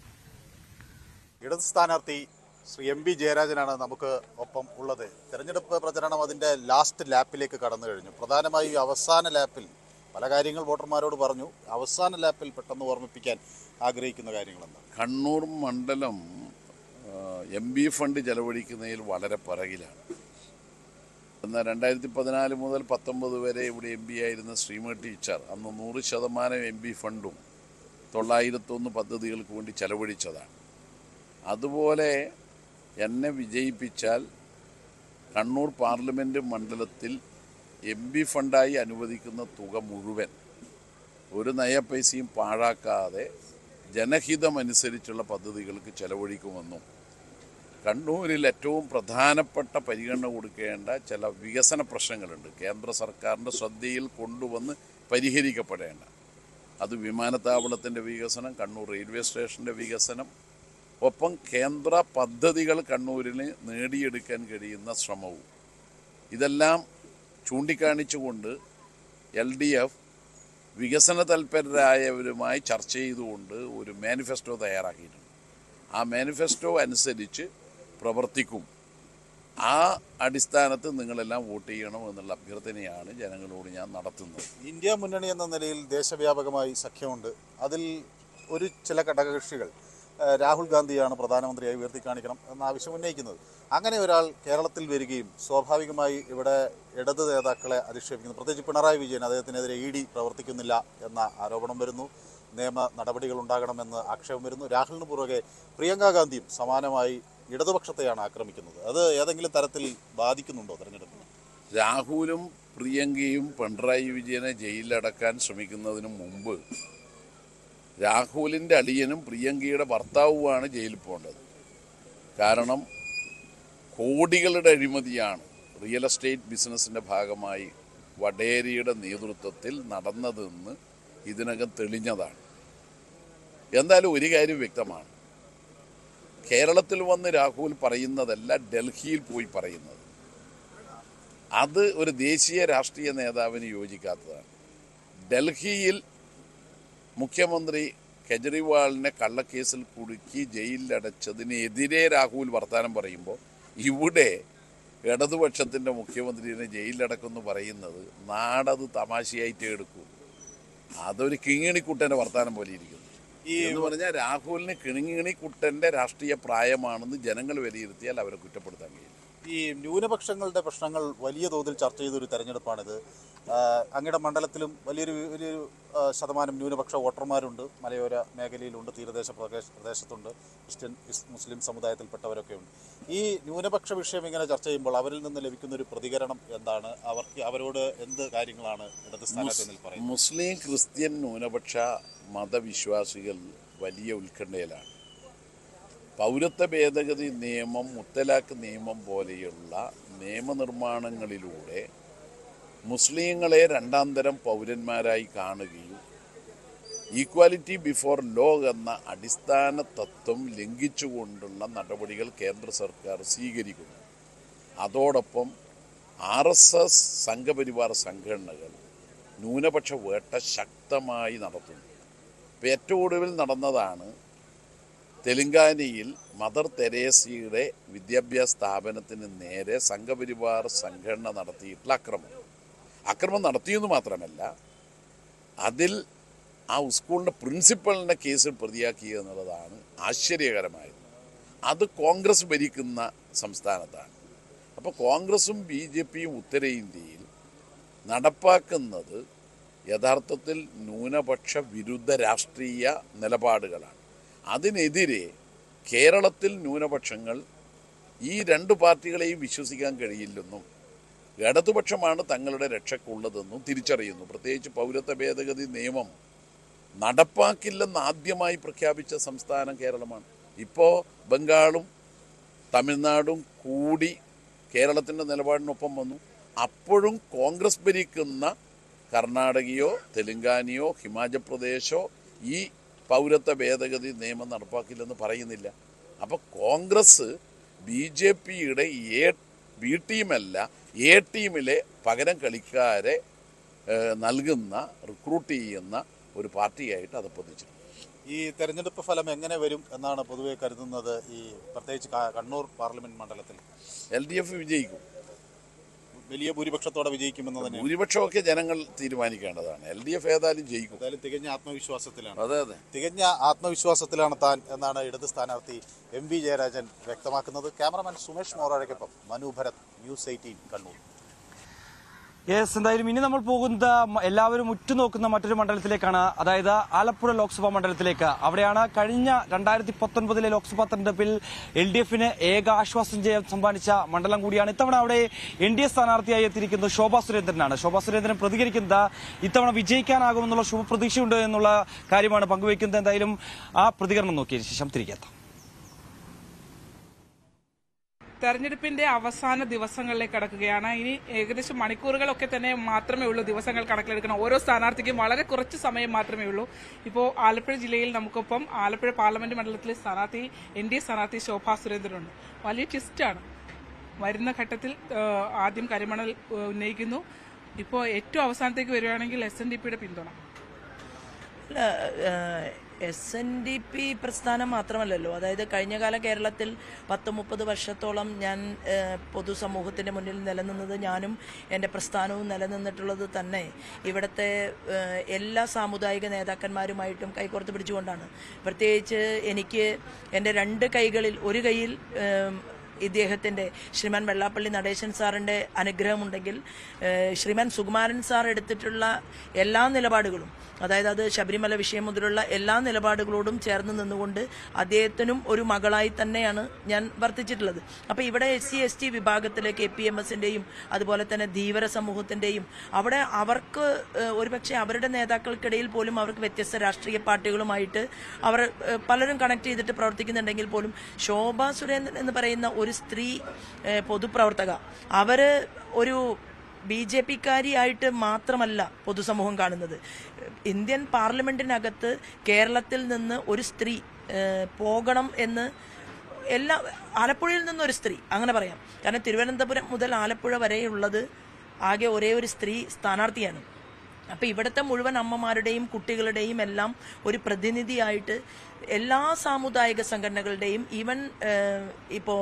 ഇടത് സ്ഥാനാർത്ഥി ശ്രീ എം പി ജയരാജനാണ് നമുക്ക് ഒപ്പം ഉള്ളത് തെരഞ്ഞെടുപ്പ് പ്രചരണം അതിൻ്റെ ലാസ്റ്റ് ലാപ്പിലേക്ക് കടന്നു കഴിഞ്ഞു പ്രധാനമായും ഈ അവസാന ലാപ്പിൽ പല കാര്യങ്ങൾ വോട്ടർമാരോട് പറഞ്ഞു അവസാന ലാപ്പിൽ പെട്ടെന്ന് ഓർമ്മിപ്പിക്കാൻ ആഗ്രഹിക്കുന്ന കാര്യങ്ങളെന്താണ് കണ്ണൂർ മണ്ഡലം എം ബി ഫണ്ട് ചെലവഴിക്കുന്നതിൽ വളരെ പിറകിലാണ് എന്നാൽ രണ്ടായിരത്തി പതിനാല് മുതൽ പത്തൊമ്പത് വരെ ഇവിടെ എം പി ആയിരുന്ന ശ്രീമതി ടീച്ചർ അന്ന് നൂറ് ശതമാനം എം പി ഫണ്ടും തൊള്ളായിരത്തൊന്ന് പദ്ധതികൾക്ക് വേണ്ടി ചെലവഴിച്ചതാണ് അതുപോലെ എന്നെ വിജയിപ്പിച്ചാൽ കണ്ണൂർ പാർലമെൻറ്റ് മണ്ഡലത്തിൽ എം പി ഫണ്ടായി അനുവദിക്കുന്ന തുക മുഴുവൻ ഒരു നയപൈസയും പാഴാക്കാതെ ജനഹിതമനുസരിച്ചുള്ള പദ്ധതികൾക്ക് ചെലവഴിക്കുമെന്നും കണ്ണൂരിൽ ഏറ്റവും പ്രധാനപ്പെട്ട പരിഗണന കൊടുക്കേണ്ട ചില വികസന പ്രശ്നങ്ങളുണ്ട് കേന്ദ്ര സർക്കാരിൻ്റെ ശ്രദ്ധയിൽ കൊണ്ടുവന്ന് പരിഹരിക്കപ്പെടേണ്ട അത് വിമാനത്താവളത്തിൻ്റെ വികസനം കണ്ണൂർ റെയിൽവേ സ്റ്റേഷൻ്റെ വികസനം ഒപ്പം കേന്ദ്ര പദ്ധതികൾ കണ്ണൂരിന് നേടിയെടുക്കാൻ കഴിയുന്ന ശ്രമവും ഇതെല്ലാം ചൂണ്ടിക്കാണിച്ചുകൊണ്ട് എൽ ഡി എഫ് വികസന തൽപരരായവരുമായി ചർച്ച ചെയ്തുകൊണ്ട് ഒരു മാനിഫെസ്റ്റോ തയ്യാറാക്കിയിട്ടുണ്ട് ആ മാനിഫെസ്റ്റോ അനുസരിച്ച് പ്രവർത്തിക്കും ആ അടിസ്ഥാനത്തിൽ നിങ്ങളെല്ലാം വോട്ട് ചെയ്യണം എന്നുള്ള അഭ്യർത്ഥനയാണ് ജനങ്ങളോട് ഞാൻ നടത്തുന്നത് ഇന്ത്യ മുന്നണി എന്ന നിലയിൽ ദേശവ്യാപകമായി സഖ്യമുണ്ട് അതിൽ ഒരു ചില ഘടകകക്ഷികൾ ഏഹ്, രാഹുൽ ഗാന്ധിയാണ് പ്രധാനമന്ത്രിയായി ഉയർത്തി കാണിക്കണം എന്ന ആവശ്യം ഉന്നയിക്കുന്നത് അങ്ങനെ ഒരാൾ കേരളത്തിൽ വരികയും സ്വാഭാവികമായി ഇവിടെ ഇടത് നേതാക്കളെ അധിക്ഷേപിക്കുന്നു പ്രത്യേകിച്ച് പിണറായി വിജയൻ അദ്ദേഹത്തിനെതിരെ ഇ ഡി പ്രവർത്തിക്കുന്നില്ല എന്ന ആരോപണം വരുന്നു നിയമ നടപടികൾ ഉണ്ടാകണമെന്ന് ആക്ഷേപം വരുന്നു രാഹുലിന് പുറകെ പ്രിയങ്ക ഗാന്ധിയും സമാനമായി ഇടതുപക്ഷത്തെയാണ് ആക്രമിക്കുന്നത് അത് ഏതെങ്കിലും തരത്തിൽ ബാധിക്കുന്നുണ്ടോ തെരഞ്ഞെടുപ്പിന് രാഹുലും പ്രിയങ്കയും പിണറായി വിജയനെ ജയിലിലടക്കാൻ ശ്രമിക്കുന്നതിന് മുമ്പ് രാഹുലിൻ്റെ അളിയനും പ്രിയങ്കയുടെ ഭർത്താവുമാണ് ജയിലിൽ പോകേണ്ടത് കാരണം കോടികളുടെ അഴിമതിയാണ് റിയൽ എസ്റ്റേറ്റ് ബിസിനസ്സിൻ്റെ ഭാഗമായി വടേരിയുടെ നേതൃത്വത്തിൽ നടന്നതെന്ന് ഇതിനകം തെളിഞ്ഞതാണ് എന്തായാലും ഒരു കാര്യം വ്യക്തമാണ് കേരളത്തിൽ വന്ന് രാഹുൽ പറയുന്നതല്ല ഡൽഹിയിൽ പോയി പറയുന്നത് അത് ഒരു ദേശീയ രാഷ്ട്രീയ നേതാവിന് യോജിക്കാത്തതാണ് ഡൽഹിയിൽ മുഖ്യമന്ത്രി കെജ്രിവാളിനെ കള്ളക്കേസിൽ കുടുക്കി ജയിലിലടച്ചതിനെതിരെ രാഹുൽ വർത്തമാനം പറയുമ്പോൾ ഇവിടെ ഇടതുപക്ഷത്തിൻ്റെ മുഖ്യമന്ത്രിനെ ജയിലിലടക്കുമെന്ന് പറയുന്നത് നാടത് തമാശയായിട്ട് എടുക്കൂ അതൊരു കിങ്ങിണിക്കുട്ടൻ്റെ വർത്തമാനം പോലെ ഇരിക്കുന്നു എന്ന് പറഞ്ഞാൽ രാഹുലിന് കിണിങ്ങിണിക്കുട്ടൻ്റെ രാഷ്ട്രീയ പ്രായമാണെന്ന് ജനങ്ങൾ വിലയിരുത്തിയാൽ അവരെ കുറ്റപ്പെടുത്താൻ കഴിയും ഈ ന്യൂനപക്ഷങ്ങളുടെ പ്രശ്നങ്ങൾ വലിയ തോതിൽ ചർച്ച ചെയ്തൊരു തെരഞ്ഞെടുപ്പാണിത് ആഹ് അങ്ങയുടെ മണ്ഡലത്തിലും വലിയൊരു വലിയൊരു ആഹ് ശതമാനം ന്യൂനപക്ഷ വോട്ടർമാരുണ്ട് മലയോര മേഖലയിലുണ്ട് തീരദേശ പ്രദേശ പ്രദേശത്തുണ്ട് ക്രിസ്ത്യൻ ഇസ് മുസ്ലിം സമുദായത്തിൽപ്പെട്ടവരൊക്കെ ഉണ്ട് ഈ ന്യൂനപക്ഷ വിഷയം ഇങ്ങനെ ചർച്ച ചെയ്യുമ്പോൾ അവരിൽ നിന്ന് ലഭിക്കുന്ന ഒരു പ്രതികരണം എന്താണ് അവർക്ക് അവരോട് എന്ത് കാര്യങ്ങളാണ് ഇടത് സ്ഥാനാർത്ഥി എന്നിൽ പറയുന്നത് മുസ്ലിം ക്രിസ്ത്യൻ ന്യൂനപക്ഷ മതവിശ്വാസികൾ വലിയ ഉത്കണ്ഠയിലാണ് പൗരത്വ ഭേദഗതി നിയമം മുത്തലാഖ് നിയമം പോലെയുള്ള നിയമനിർമ്മാണങ്ങളിലൂടെ മുസ്ലിങ്ങളെ രണ്ടാം തരം പൗരന്മാരായി കാണുകയും ഈക്വാലിറ്റി ബിഫോർ ലോ എന്ന അടിസ്ഥാന തത്വം ലംഘിച്ചുകൊണ്ടുള്ള നടപടികൾ കേന്ദ്ര സർക്കാർ സ്വീകരിക്കുന്നു അതോടൊപ്പം ആർ എസ് എസ് സംഘപരിവാർ സംഘടനകൾ ന്യൂനപക്ഷ വേട്ട ശക്തമായി നടത്തുന്നു ഇപ്പം ഏറ്റവും ഒടുവിൽ നടന്നതാണ് തെലങ്കാനയിൽ മദർ തെരേസയുടെ വിദ്യാഭ്യാസ സ്ഥാപനത്തിന് നേരെ സംഘപരിവാർ സംഘടന നടത്തിയിട്ടുള്ള അക്രമം അക്രമം നടത്തിയെന്ന് മാത്രമല്ല അതിൽ ആ സ്കൂളിൻ്റെ പ്രിൻസിപ്പളിനെ കേസിൽ പ്രതിയാക്കുക എന്നുള്ളതാണ് ആശ്ചര്യകരമായത് അത് കോൺഗ്രസ് ഭരിക്കുന്ന സംസ്ഥാനത്താണ് അപ്പോൾ കോൺഗ്രസും ബി ജെ പിയും ഉത്തരേന്ത്യയിൽ നടപ്പാക്കുന്നത് യഥാർത്ഥത്തിൽ ന്യൂനപക്ഷ വിരുദ്ധ രാഷ്ട്രീയ നിലപാടുകളാണ് അതിനെതിരെ കേരളത്തിൽ ന്യൂനപക്ഷങ്ങൾ ഈ രണ്ട് പാർട്ടികളെയും വിശ്വസിക്കാൻ കഴിയില്ലെന്നും ഇടതുപക്ഷമാണ് തങ്ങളുടെ രക്ഷക്കുള്ളതെന്നും തിരിച്ചറിയുന്നു പ്രത്യേകിച്ച് പൗരത്വ ഭേദഗതി നിയമം നടപ്പാക്കില്ലെന്ന് ആദ്യമായി പ്രഖ്യാപിച്ച സംസ്ഥാനം കേരളമാണ് ഇപ്പോൾ ബംഗാളും തമിഴ്നാടും കൂടി കേരളത്തിൻ്റെ നിലപാടിനൊപ്പം വന്നു അപ്പോഴും കോൺഗ്രസ് ഭരിക്കുന്ന കർണാടകയോ തെലുങ്കാനയോ ഹിമാചൽ പ്രദേശോ ഈ പൗരത്വ ഭേദഗതി നിയമം നടപ്പാക്കില്ലെന്ന് പറയുന്നില്ല അപ്പോൾ കോൺഗ്രസ് ബി ജെ പിയുടെ എ ബി ടീമല്ല എ ടീമിലെ പകരം കളിക്കാരെ ഏഹ്, നൽകുന്ന റിക്രൂട്ട് ചെയ്യുന്ന ഒരു പാർട്ടിയായിട്ട് അത് പൊതിച്ചിട്ടുണ്ട് ഈ തെരഞ്ഞെടുപ്പ് ഫലം എങ്ങനെ വരും എന്നാണ് പൊതുവെ കരുതുന്നത് ഈ പ്രത്യേകിച്ച് ക- കണ്ണൂർ പാർലമെന്റ് മണ്ഡലത്തിൽ എൽ ഡി എഫ് വിജയിക്കും വലിയ ഭൂരിപക്ഷത്തോടെ വിജയിക്കുമെന്ന് തന്നെ ഭൂരിപക്ഷമൊക്കെ ജനങ്ങൾ തീരുമാനിക്കേണ്ടതാണ് എൽ ഡി എഫ് ഏതായാലും ജയിക്കും എന്തായാലും തികഞ്ഞ ആത്മവിശ്വാസത്തിലാണ് അതെ അതെ തികഞ്ഞ ആത്മവിശ്വാസത്തിലാണ് താൻ എന്നാണ് ഇടത് സ്ഥാനാർത്ഥി എം വി ജയരാജൻ വ്യക്തമാക്കുന്നത് ക്യാമറമാൻ സുമേഷ് മോറാഴയ്ക്കൊപ്പം Manu Bharath news eighteen Kannur yes എന്തായാലും ഇനി നമ്മൾ പോകുന്നത് മ- എല്ലാവരും ഉറ്റുനോക്കുന്ന മറ്റൊരു മണ്ഡലത്തിലേക്കാണ് അതായത് ആലപ്പുഴ ലോക്സഭാ മണ്ഡലത്തിലേക്ക് അവിടെയാണ് കഴിഞ്ഞ രണ്ടായിരത്തി പത്തൊൻപതിലെ ലോക്സഭാ തെരഞ്ഞെടുപ്പിൽ എൽ ഡി എഫിന് ഏക ആശ്വാസം ജയം സമ്മാനിച്ച മണ്ഡലം കൂടിയാണ് ഇത്തവണ അവിടെ എൻ ഡി എ സ്ഥാനാർത്ഥിയായി എത്തിയിരിക്കുന്നത് ശോഭാ സുരേന്ദ്രനാണ് ശോഭാ സുരേന്ദ്രൻ പ്രതികരിക്കുന്നത് ഇത്തവണ വിജയിക്കാനാകുമെന്നുള്ള ശുഭപ്രതീക്ഷയുണ്ട് എന്നുള്ള കാര്യമാണ് പങ്കുവയ്ക്കുന്നത് എന്തായാലും ആ പ്രതികരണം നോക്കിയതിനു ശേഷം തിരികെ എത്താം തെരഞ്ഞെടുപ്പിന്റെ അവസാന ദിവസങ്ങളിലേക്ക് കടക്കുകയാണ് ഇനി ഏകദേശം മണിക്കൂറുകളൊക്കെ തന്നെ മാത്രമേ ഉള്ളൂ ദിവസങ്ങൾ കണക്കിലെടുക്കണം ഓരോ സ്ഥാനാർത്ഥിക്കും വളരെ കുറച്ച് സമയം മാത്രമേ ഉള്ളൂ ഇപ്പോൾ ആലപ്പുഴ ജില്ലയിൽ നമുക്കൊപ്പം ആലപ്പുഴ പാർലമെന്റ് മണ്ഡലത്തിലെ സ്ഥാനാർത്ഥി എൻ ഡി എ സ്ഥാനാർത്ഥി ശോഭാ സുരേന്ദ്രനുണ്ട് വലിയ ട്വിസ്റ്റാണ് വരുന്ന ഘട്ടത്തിൽ ആ, ആദ്യം കരിമണൽ ആ, ഉന്നയിക്കുന്നു ഇപ്പോൾ ഏറ്റവും അവസാനത്തേക്ക് വരികയാണെങ്കിൽ എസ് എൻ ഡി പിയുടെ പിന്തുണ അല്ല എസ് എൻ ഡി പി പ്രസ്ഥാനം മാത്രമല്ലല്ലോ അതായത് കഴിഞ്ഞകാല കേരളത്തിൽ പത്ത് മുപ്പത് വർഷത്തോളം ഞാൻ ഏഹ്, പൊതുസമൂഹത്തിന്റെ മുന്നിൽ നിലനിന്നത് ഞാനും എൻ്റെ പ്രസ്ഥാനവും നിലനിന്നിട്ടുള്ളത് തന്നെ ഇവിടുത്തെ ഏഹ്, എല്ലാ സാമുദായിക നേതാക്കന്മാരുമായിട്ടും കൈകോർത്ത് പിടിച്ചുകൊണ്ടാണ് പ്രത്യേകിച്ച് എനിക്ക് എൻ്റെ രണ്ട് കൈകളിൽ ഒരു കൈയിൽ ഏഹ്, ഇദ്ദേഹത്തിൻ്റെ ശ്രീമാൻ വെള്ളാപ്പള്ളി നടേശൻ സാറിൻ്റെ അനുഗ്രഹമുണ്ടെങ്കിൽ ഏഹ്, ശ്രീമാൻ സുകുമാരൻ സാർ എടുത്തിട്ടുള്ള എല്ലാ നിലപാടുകളും അതായത് അത് ശബരിമല വിഷയം മുതലുള്ള എല്ലാ നിലപാടുകളോടും ചേർന്ന് നിന്നുകൊണ്ട് അദ്ദേഹത്തിനും ഒരു മകളായി തന്നെയാണ് ഞാൻ വർത്തിച്ചിട്ടുള്ളത് അപ്പോൾ ഇവിടെ എസ് സി എസ് ടി വിഭാഗത്തിലെ കെ പി എം എസിൻ്റെയും അതുപോലെ തന്നെ ധീവര സമൂഹത്തിൻ്റെയും അവിടെ അവർക്ക് ഏഹ്, ഒരുപക്ഷെ അവരുടെ നേതാക്കൾക്കിടയിൽ പോലും അവർക്ക് വ്യത്യസ്ത രാഷ്ട്രീയ പാർട്ടികളുമായിട്ട് അവർ ഏഹ്, പലരും കണക്ട് ചെയ്തിട്ട് പ്രവർത്തിക്കുന്നുണ്ടെങ്കിൽ പോലും ശോഭ സുരേന്ദ്രൻ എന്ന് പറയുന്ന ഒരു സ്ത്രീ ഏഹ്, പൊതുപ്രവർത്തക അവര് ഒരു ബി ജെ പിക്കാരിയായിട്ട് മാത്രമല്ല പൊതുസമൂഹം കാണുന്നത് ഇന്ത്യൻ പാർലമെന്റിനകത്ത് കേരളത്തിൽ നിന്ന് ഒരു സ്ത്രീ ഏഹ്, പോകണം എന്ന് എല്ലാ ആലപ്പുഴയിൽ നിന്നൊരു സ്ത്രീ അങ്ങനെ പറയാം കാരണം തിരുവനന്തപുരം മുതൽ ആലപ്പുഴ വരെയുള്ളത് ആകെ ഒരേ ഒരു സ്ത്രീ സ്ഥാനാർത്ഥിയാണ് അപ്പോൾ ഇവിടുത്തെ മുഴുവൻ അമ്മമാരുടെയും കുട്ടികളുടെയും എല്ലാം ഒരു പ്രതിനിധിയായിട്ട് എല്ലാ സാമുദായിക സംഘടനകളുടെയും ഈവൻ ഇപ്പോൾ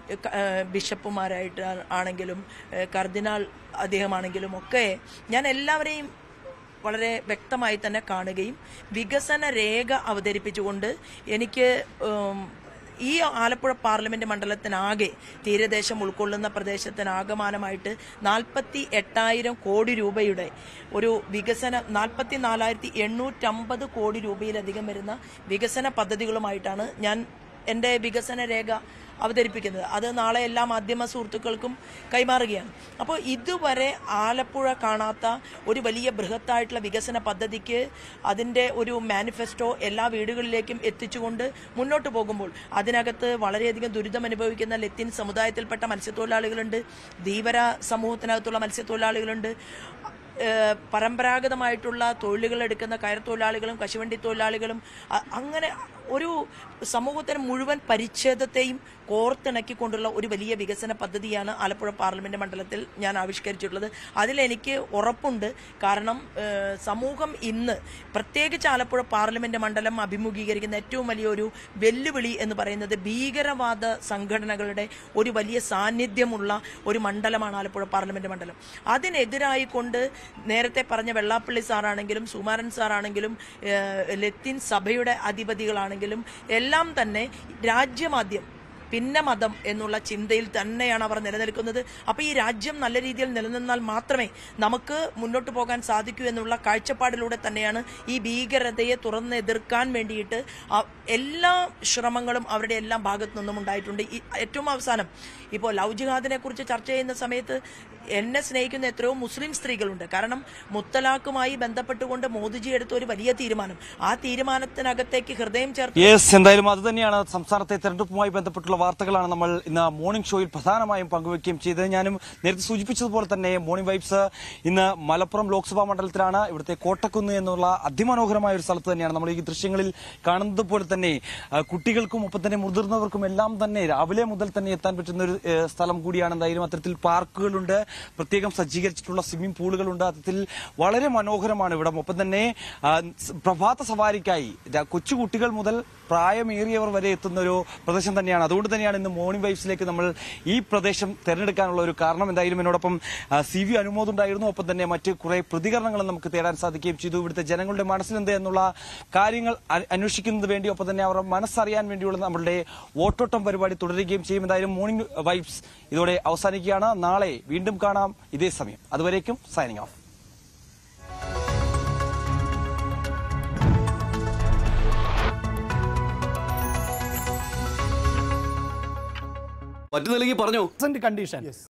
ബിഷപ്പുമാരായിട്ട് ആണെങ്കിലും ഏഹ്, കർദിനാൾ അദ്ദേഹമാണെങ്കിലും ഒക്കെ ഞാൻ എല്ലാവരെയും വളരെ വ്യക്തമായി തന്നെ കാണുകയും വികസന രേഖ അവതരിപ്പിച്ചുകൊണ്ട് എനിക്ക് ഉം, ഈ ആലപ്പുഴ പാർലമെന്റ് മണ്ഡലത്തിനാകെ തീരദേശം ഉൾക്കൊള്ളുന്ന പ്രദേശത്തിനാകമാനമായിട്ട് നാൽപ്പത്തി എട്ടായിരം കോടി രൂപയുടെ ഒരു വികസന നാൽപ്പത്തി നാലായിരത്തി എണ്ണൂറ്റമ്പത് കോടി രൂപയിലധികം വരുന്ന വികസന പദ്ധതികളുമായിട്ടാണ് ഞാൻ എൻ്റെ വികസന രേഖ അവതരിപ്പിക്കുന്നത് അത് നാളെ എല്ലാ മാധ്യമ സുഹൃത്തുക്കൾക്കും കൈമാറുകയാണ് അപ്പോൾ ഇതുവരെ ആലപ്പുഴ കാണാത്ത ഒരു വലിയ ബൃഹത്തായിട്ടുള്ള വികസന പദ്ധതിക്ക് അതിൻ്റെ ഒരു മാനിഫെസ്റ്റോ എല്ലാ വീടുകളിലേക്കും എത്തിച്ചുകൊണ്ട് മുന്നോട്ട് പോകുമ്പോൾ അതിനകത്ത് വളരെയധികം ദുരിതം അനുഭവിക്കുന്ന ലത്തീൻ സമുദായത്തിൽപ്പെട്ട മത്സ്യത്തൊഴിലാളികളുണ്ട് ധീവര സമൂഹത്തിനകത്തുള്ള മത്സ്യത്തൊഴിലാളികളുണ്ട് ഏഹ് പരമ്പരാഗതമായിട്ടുള്ള തൊഴിലുകൾ എടുക്കുന്ന കയർ തൊഴിലാളികളും കശുവണ്ടി തൊഴിലാളികളും അ- അങ്ങനെ ഒരു സമൂഹത്തിന് മുഴുവൻ പരിച്ഛേദത്തെയും കോർത്തിണക്കിക്കൊണ്ടുള്ള ഒരു വലിയ വികസന പദ്ധതിയാണ് ആലപ്പുഴ പാർലമെന്റ് മണ്ഡലത്തിൽ ഞാൻ ആവിഷ്കരിച്ചിട്ടുള്ളത് അതിലെനിക്ക് ഉറപ്പുണ്ട് കാരണം ഏഹ് സമൂഹം ഇന്ന് പ്രത്യേകിച്ച് ആലപ്പുഴ പാർലമെന്റ് മണ്ഡലം അഭിമുഖീകരിക്കുന്ന ഏറ്റവും വലിയൊരു വെല്ലുവിളി എന്ന് പറയുന്നത് ഭീകരവാദ സംഘടനകളുടെ ഒരു വലിയ സാന്നിധ്യമുള്ള ഒരു മണ്ഡലമാണ് ആലപ്പുഴ പാർലമെന്റ് മണ്ഡലം അതിനെതിരായിക്കൊണ്ട് നേരത്തെ പറഞ്ഞ വെള്ളാപ്പള്ളി സാറാണെങ്കിലും സുമാരൻ സാറാണെങ്കിലും ഏഹ് ലത്തീൻ സഭയുടെ അധിപതികളാണെങ്കിലും എല്ലാം തന്നെ രാജ്യമാദ്യം പിന്നെ മതം എന്നുള്ള ചിന്തയിൽ തന്നെയാണ് അവർ നിലനിൽക്കുന്നത് അപ്പോൾ ഈ രാജ്യം നല്ല രീതിയിൽ നിലനിന്നാൽ മാത്രമേ നമുക്ക് മുന്നോട്ട് പോകാൻ സാധിക്കൂ എന്നുള്ള കാഴ്ചപ്പാടിലൂടെ തന്നെയാണ് ഈ ഭീകരതയെ തുറന്നെതിർക്കാൻ വേണ്ടിയിട്ട് ആ- എല്ലാ ശ്രമങ്ങളും അവരുടെ എല്ലാം ഭാഗത്തു നിന്നും ഉണ്ടായിട്ടുണ്ട് ഈ ഏറ്റവും അവസാനം ഇപ്പോൾ ലവ് ജിഹാദിനെ കുറിച്ച് ചർച്ച ചെയ്യുന്ന സമയത്ത് എന്നെ സ്നേഹിക്കുന്ന എത്രയോ മുസ്ലിം സ്ത്രീകളുണ്ട് കാരണം മുത്തലാഖുമായി ബന്ധപ്പെട്ടുകൊണ്ട് മോദിജി എടുത്ത ഒരു വലിയ തീരുമാനം ആ തീരുമാനത്തിനകത്തേക്ക് ഹൃദയം ചേർത്ത് യെസ് എന്തായാലും അത് തന്നെയാണ് സംസ്ഥാനത്തെ തെരഞ്ഞെടുപ്പുമായി ബന്ധപ്പെട്ടുള്ള വാർത്തകളാണ് നമ്മൾ ഇന്ന് മോർണിംഗ് ഷോയിൽ പ്രധാനമായും പങ്കുവയ്ക്കുകയും ചെയ്തത് ഞാനും നേരത്തെ സൂചിപ്പിച്ചതുപോലെ തന്നെ മോർണിംഗ് വൈബ്സ് ഇന്ന് മലപ്പുറം ലോക്സഭാ മണ്ഡലത്തിലാണ് ഇവിടുത്തെ കോട്ടക്കുന്ന് എന്നുള്ള അതിമനോഹരമായ ഒരു സ്ഥലത്ത് തന്നെയാണ് നമ്മൾ ഈ ദൃശ്യങ്ങളിൽ കാണുന്നത് പോലെ തന്നെ ആ, കുട്ടികൾക്കും ഒപ്പം തന്നെ മുതിർന്നവർക്കും എല്ലാം തന്നെ രാവിലെ മുതൽ തന്നെ എത്താൻ പറ്റുന്ന ഒരു ഏ, സ്ഥലം കൂടിയാണ് എന്തായാലും അത്തരത്തിൽ പാർക്കുകളുണ്ട് പ്രത്യേകം സജ്ജീകരിച്ചിട്ടുള്ള സ്വിമ്മിംഗ് പൂളുകളുണ്ട് അത്തരത്തിൽ വളരെ മനോഹരമാണ് ഇവിടം ഒപ്പം തന്നെ ആ, സ് പ്രഭാത സവാരിക്കായി ര- കൊച്ചു കുട്ടികൾ മുതൽ പ്രായമേറിയവർ വരെ എത്തുന്ന ഒരു പ്രദേശം തന്നെയാണ് അതുകൊണ്ട് തന്നെയാണ് ഇന്ന് മോർണിംഗ് വൈബ്സിലേക്ക് നമ്മൾ ഈ പ്രദേശം തെരഞ്ഞെടുക്കാനുള്ള ഒരു കാരണം എന്തായാലും എന്നോടൊപ്പം ആ, സി വി അനുമോദ് ഉണ്ടായിരുന്നു ഒപ്പം തന്നെ മറ്റ് കുറെ പ്രതികരണങ്ങളും നമുക്ക് തേടാൻ സാധിക്കുകയും ചെയ്തു ഇവിടുത്തെ ജനങ്ങളുടെ മനസ്സിലെന്ത് എന്നുള്ള കാര്യങ്ങൾ അ- അന്വേഷിക്കുന്നത് വേണ്ടി ഒപ്പം തന്നെ അവരുടെ മനസ്സറിയാൻ വേണ്ടിയുള്ള നമ്മളുടെ വോട്ടോട്ടം പരിപാടി തുടരുകയും ചെയ്യും എന്തായാലും മോർണിംഗ് വൈബ്സ് ഇതോടെ അവസാനിക്കുകയാണ് നാളെ വീണ്ടും കാണാം ഇതേ സമയം അതുവരേക്കും സൈനിങ് ഓഫ് പറ്റുന്നില്ലെങ്കിൽ പറഞ്ഞോ കണ്ടീഷൻ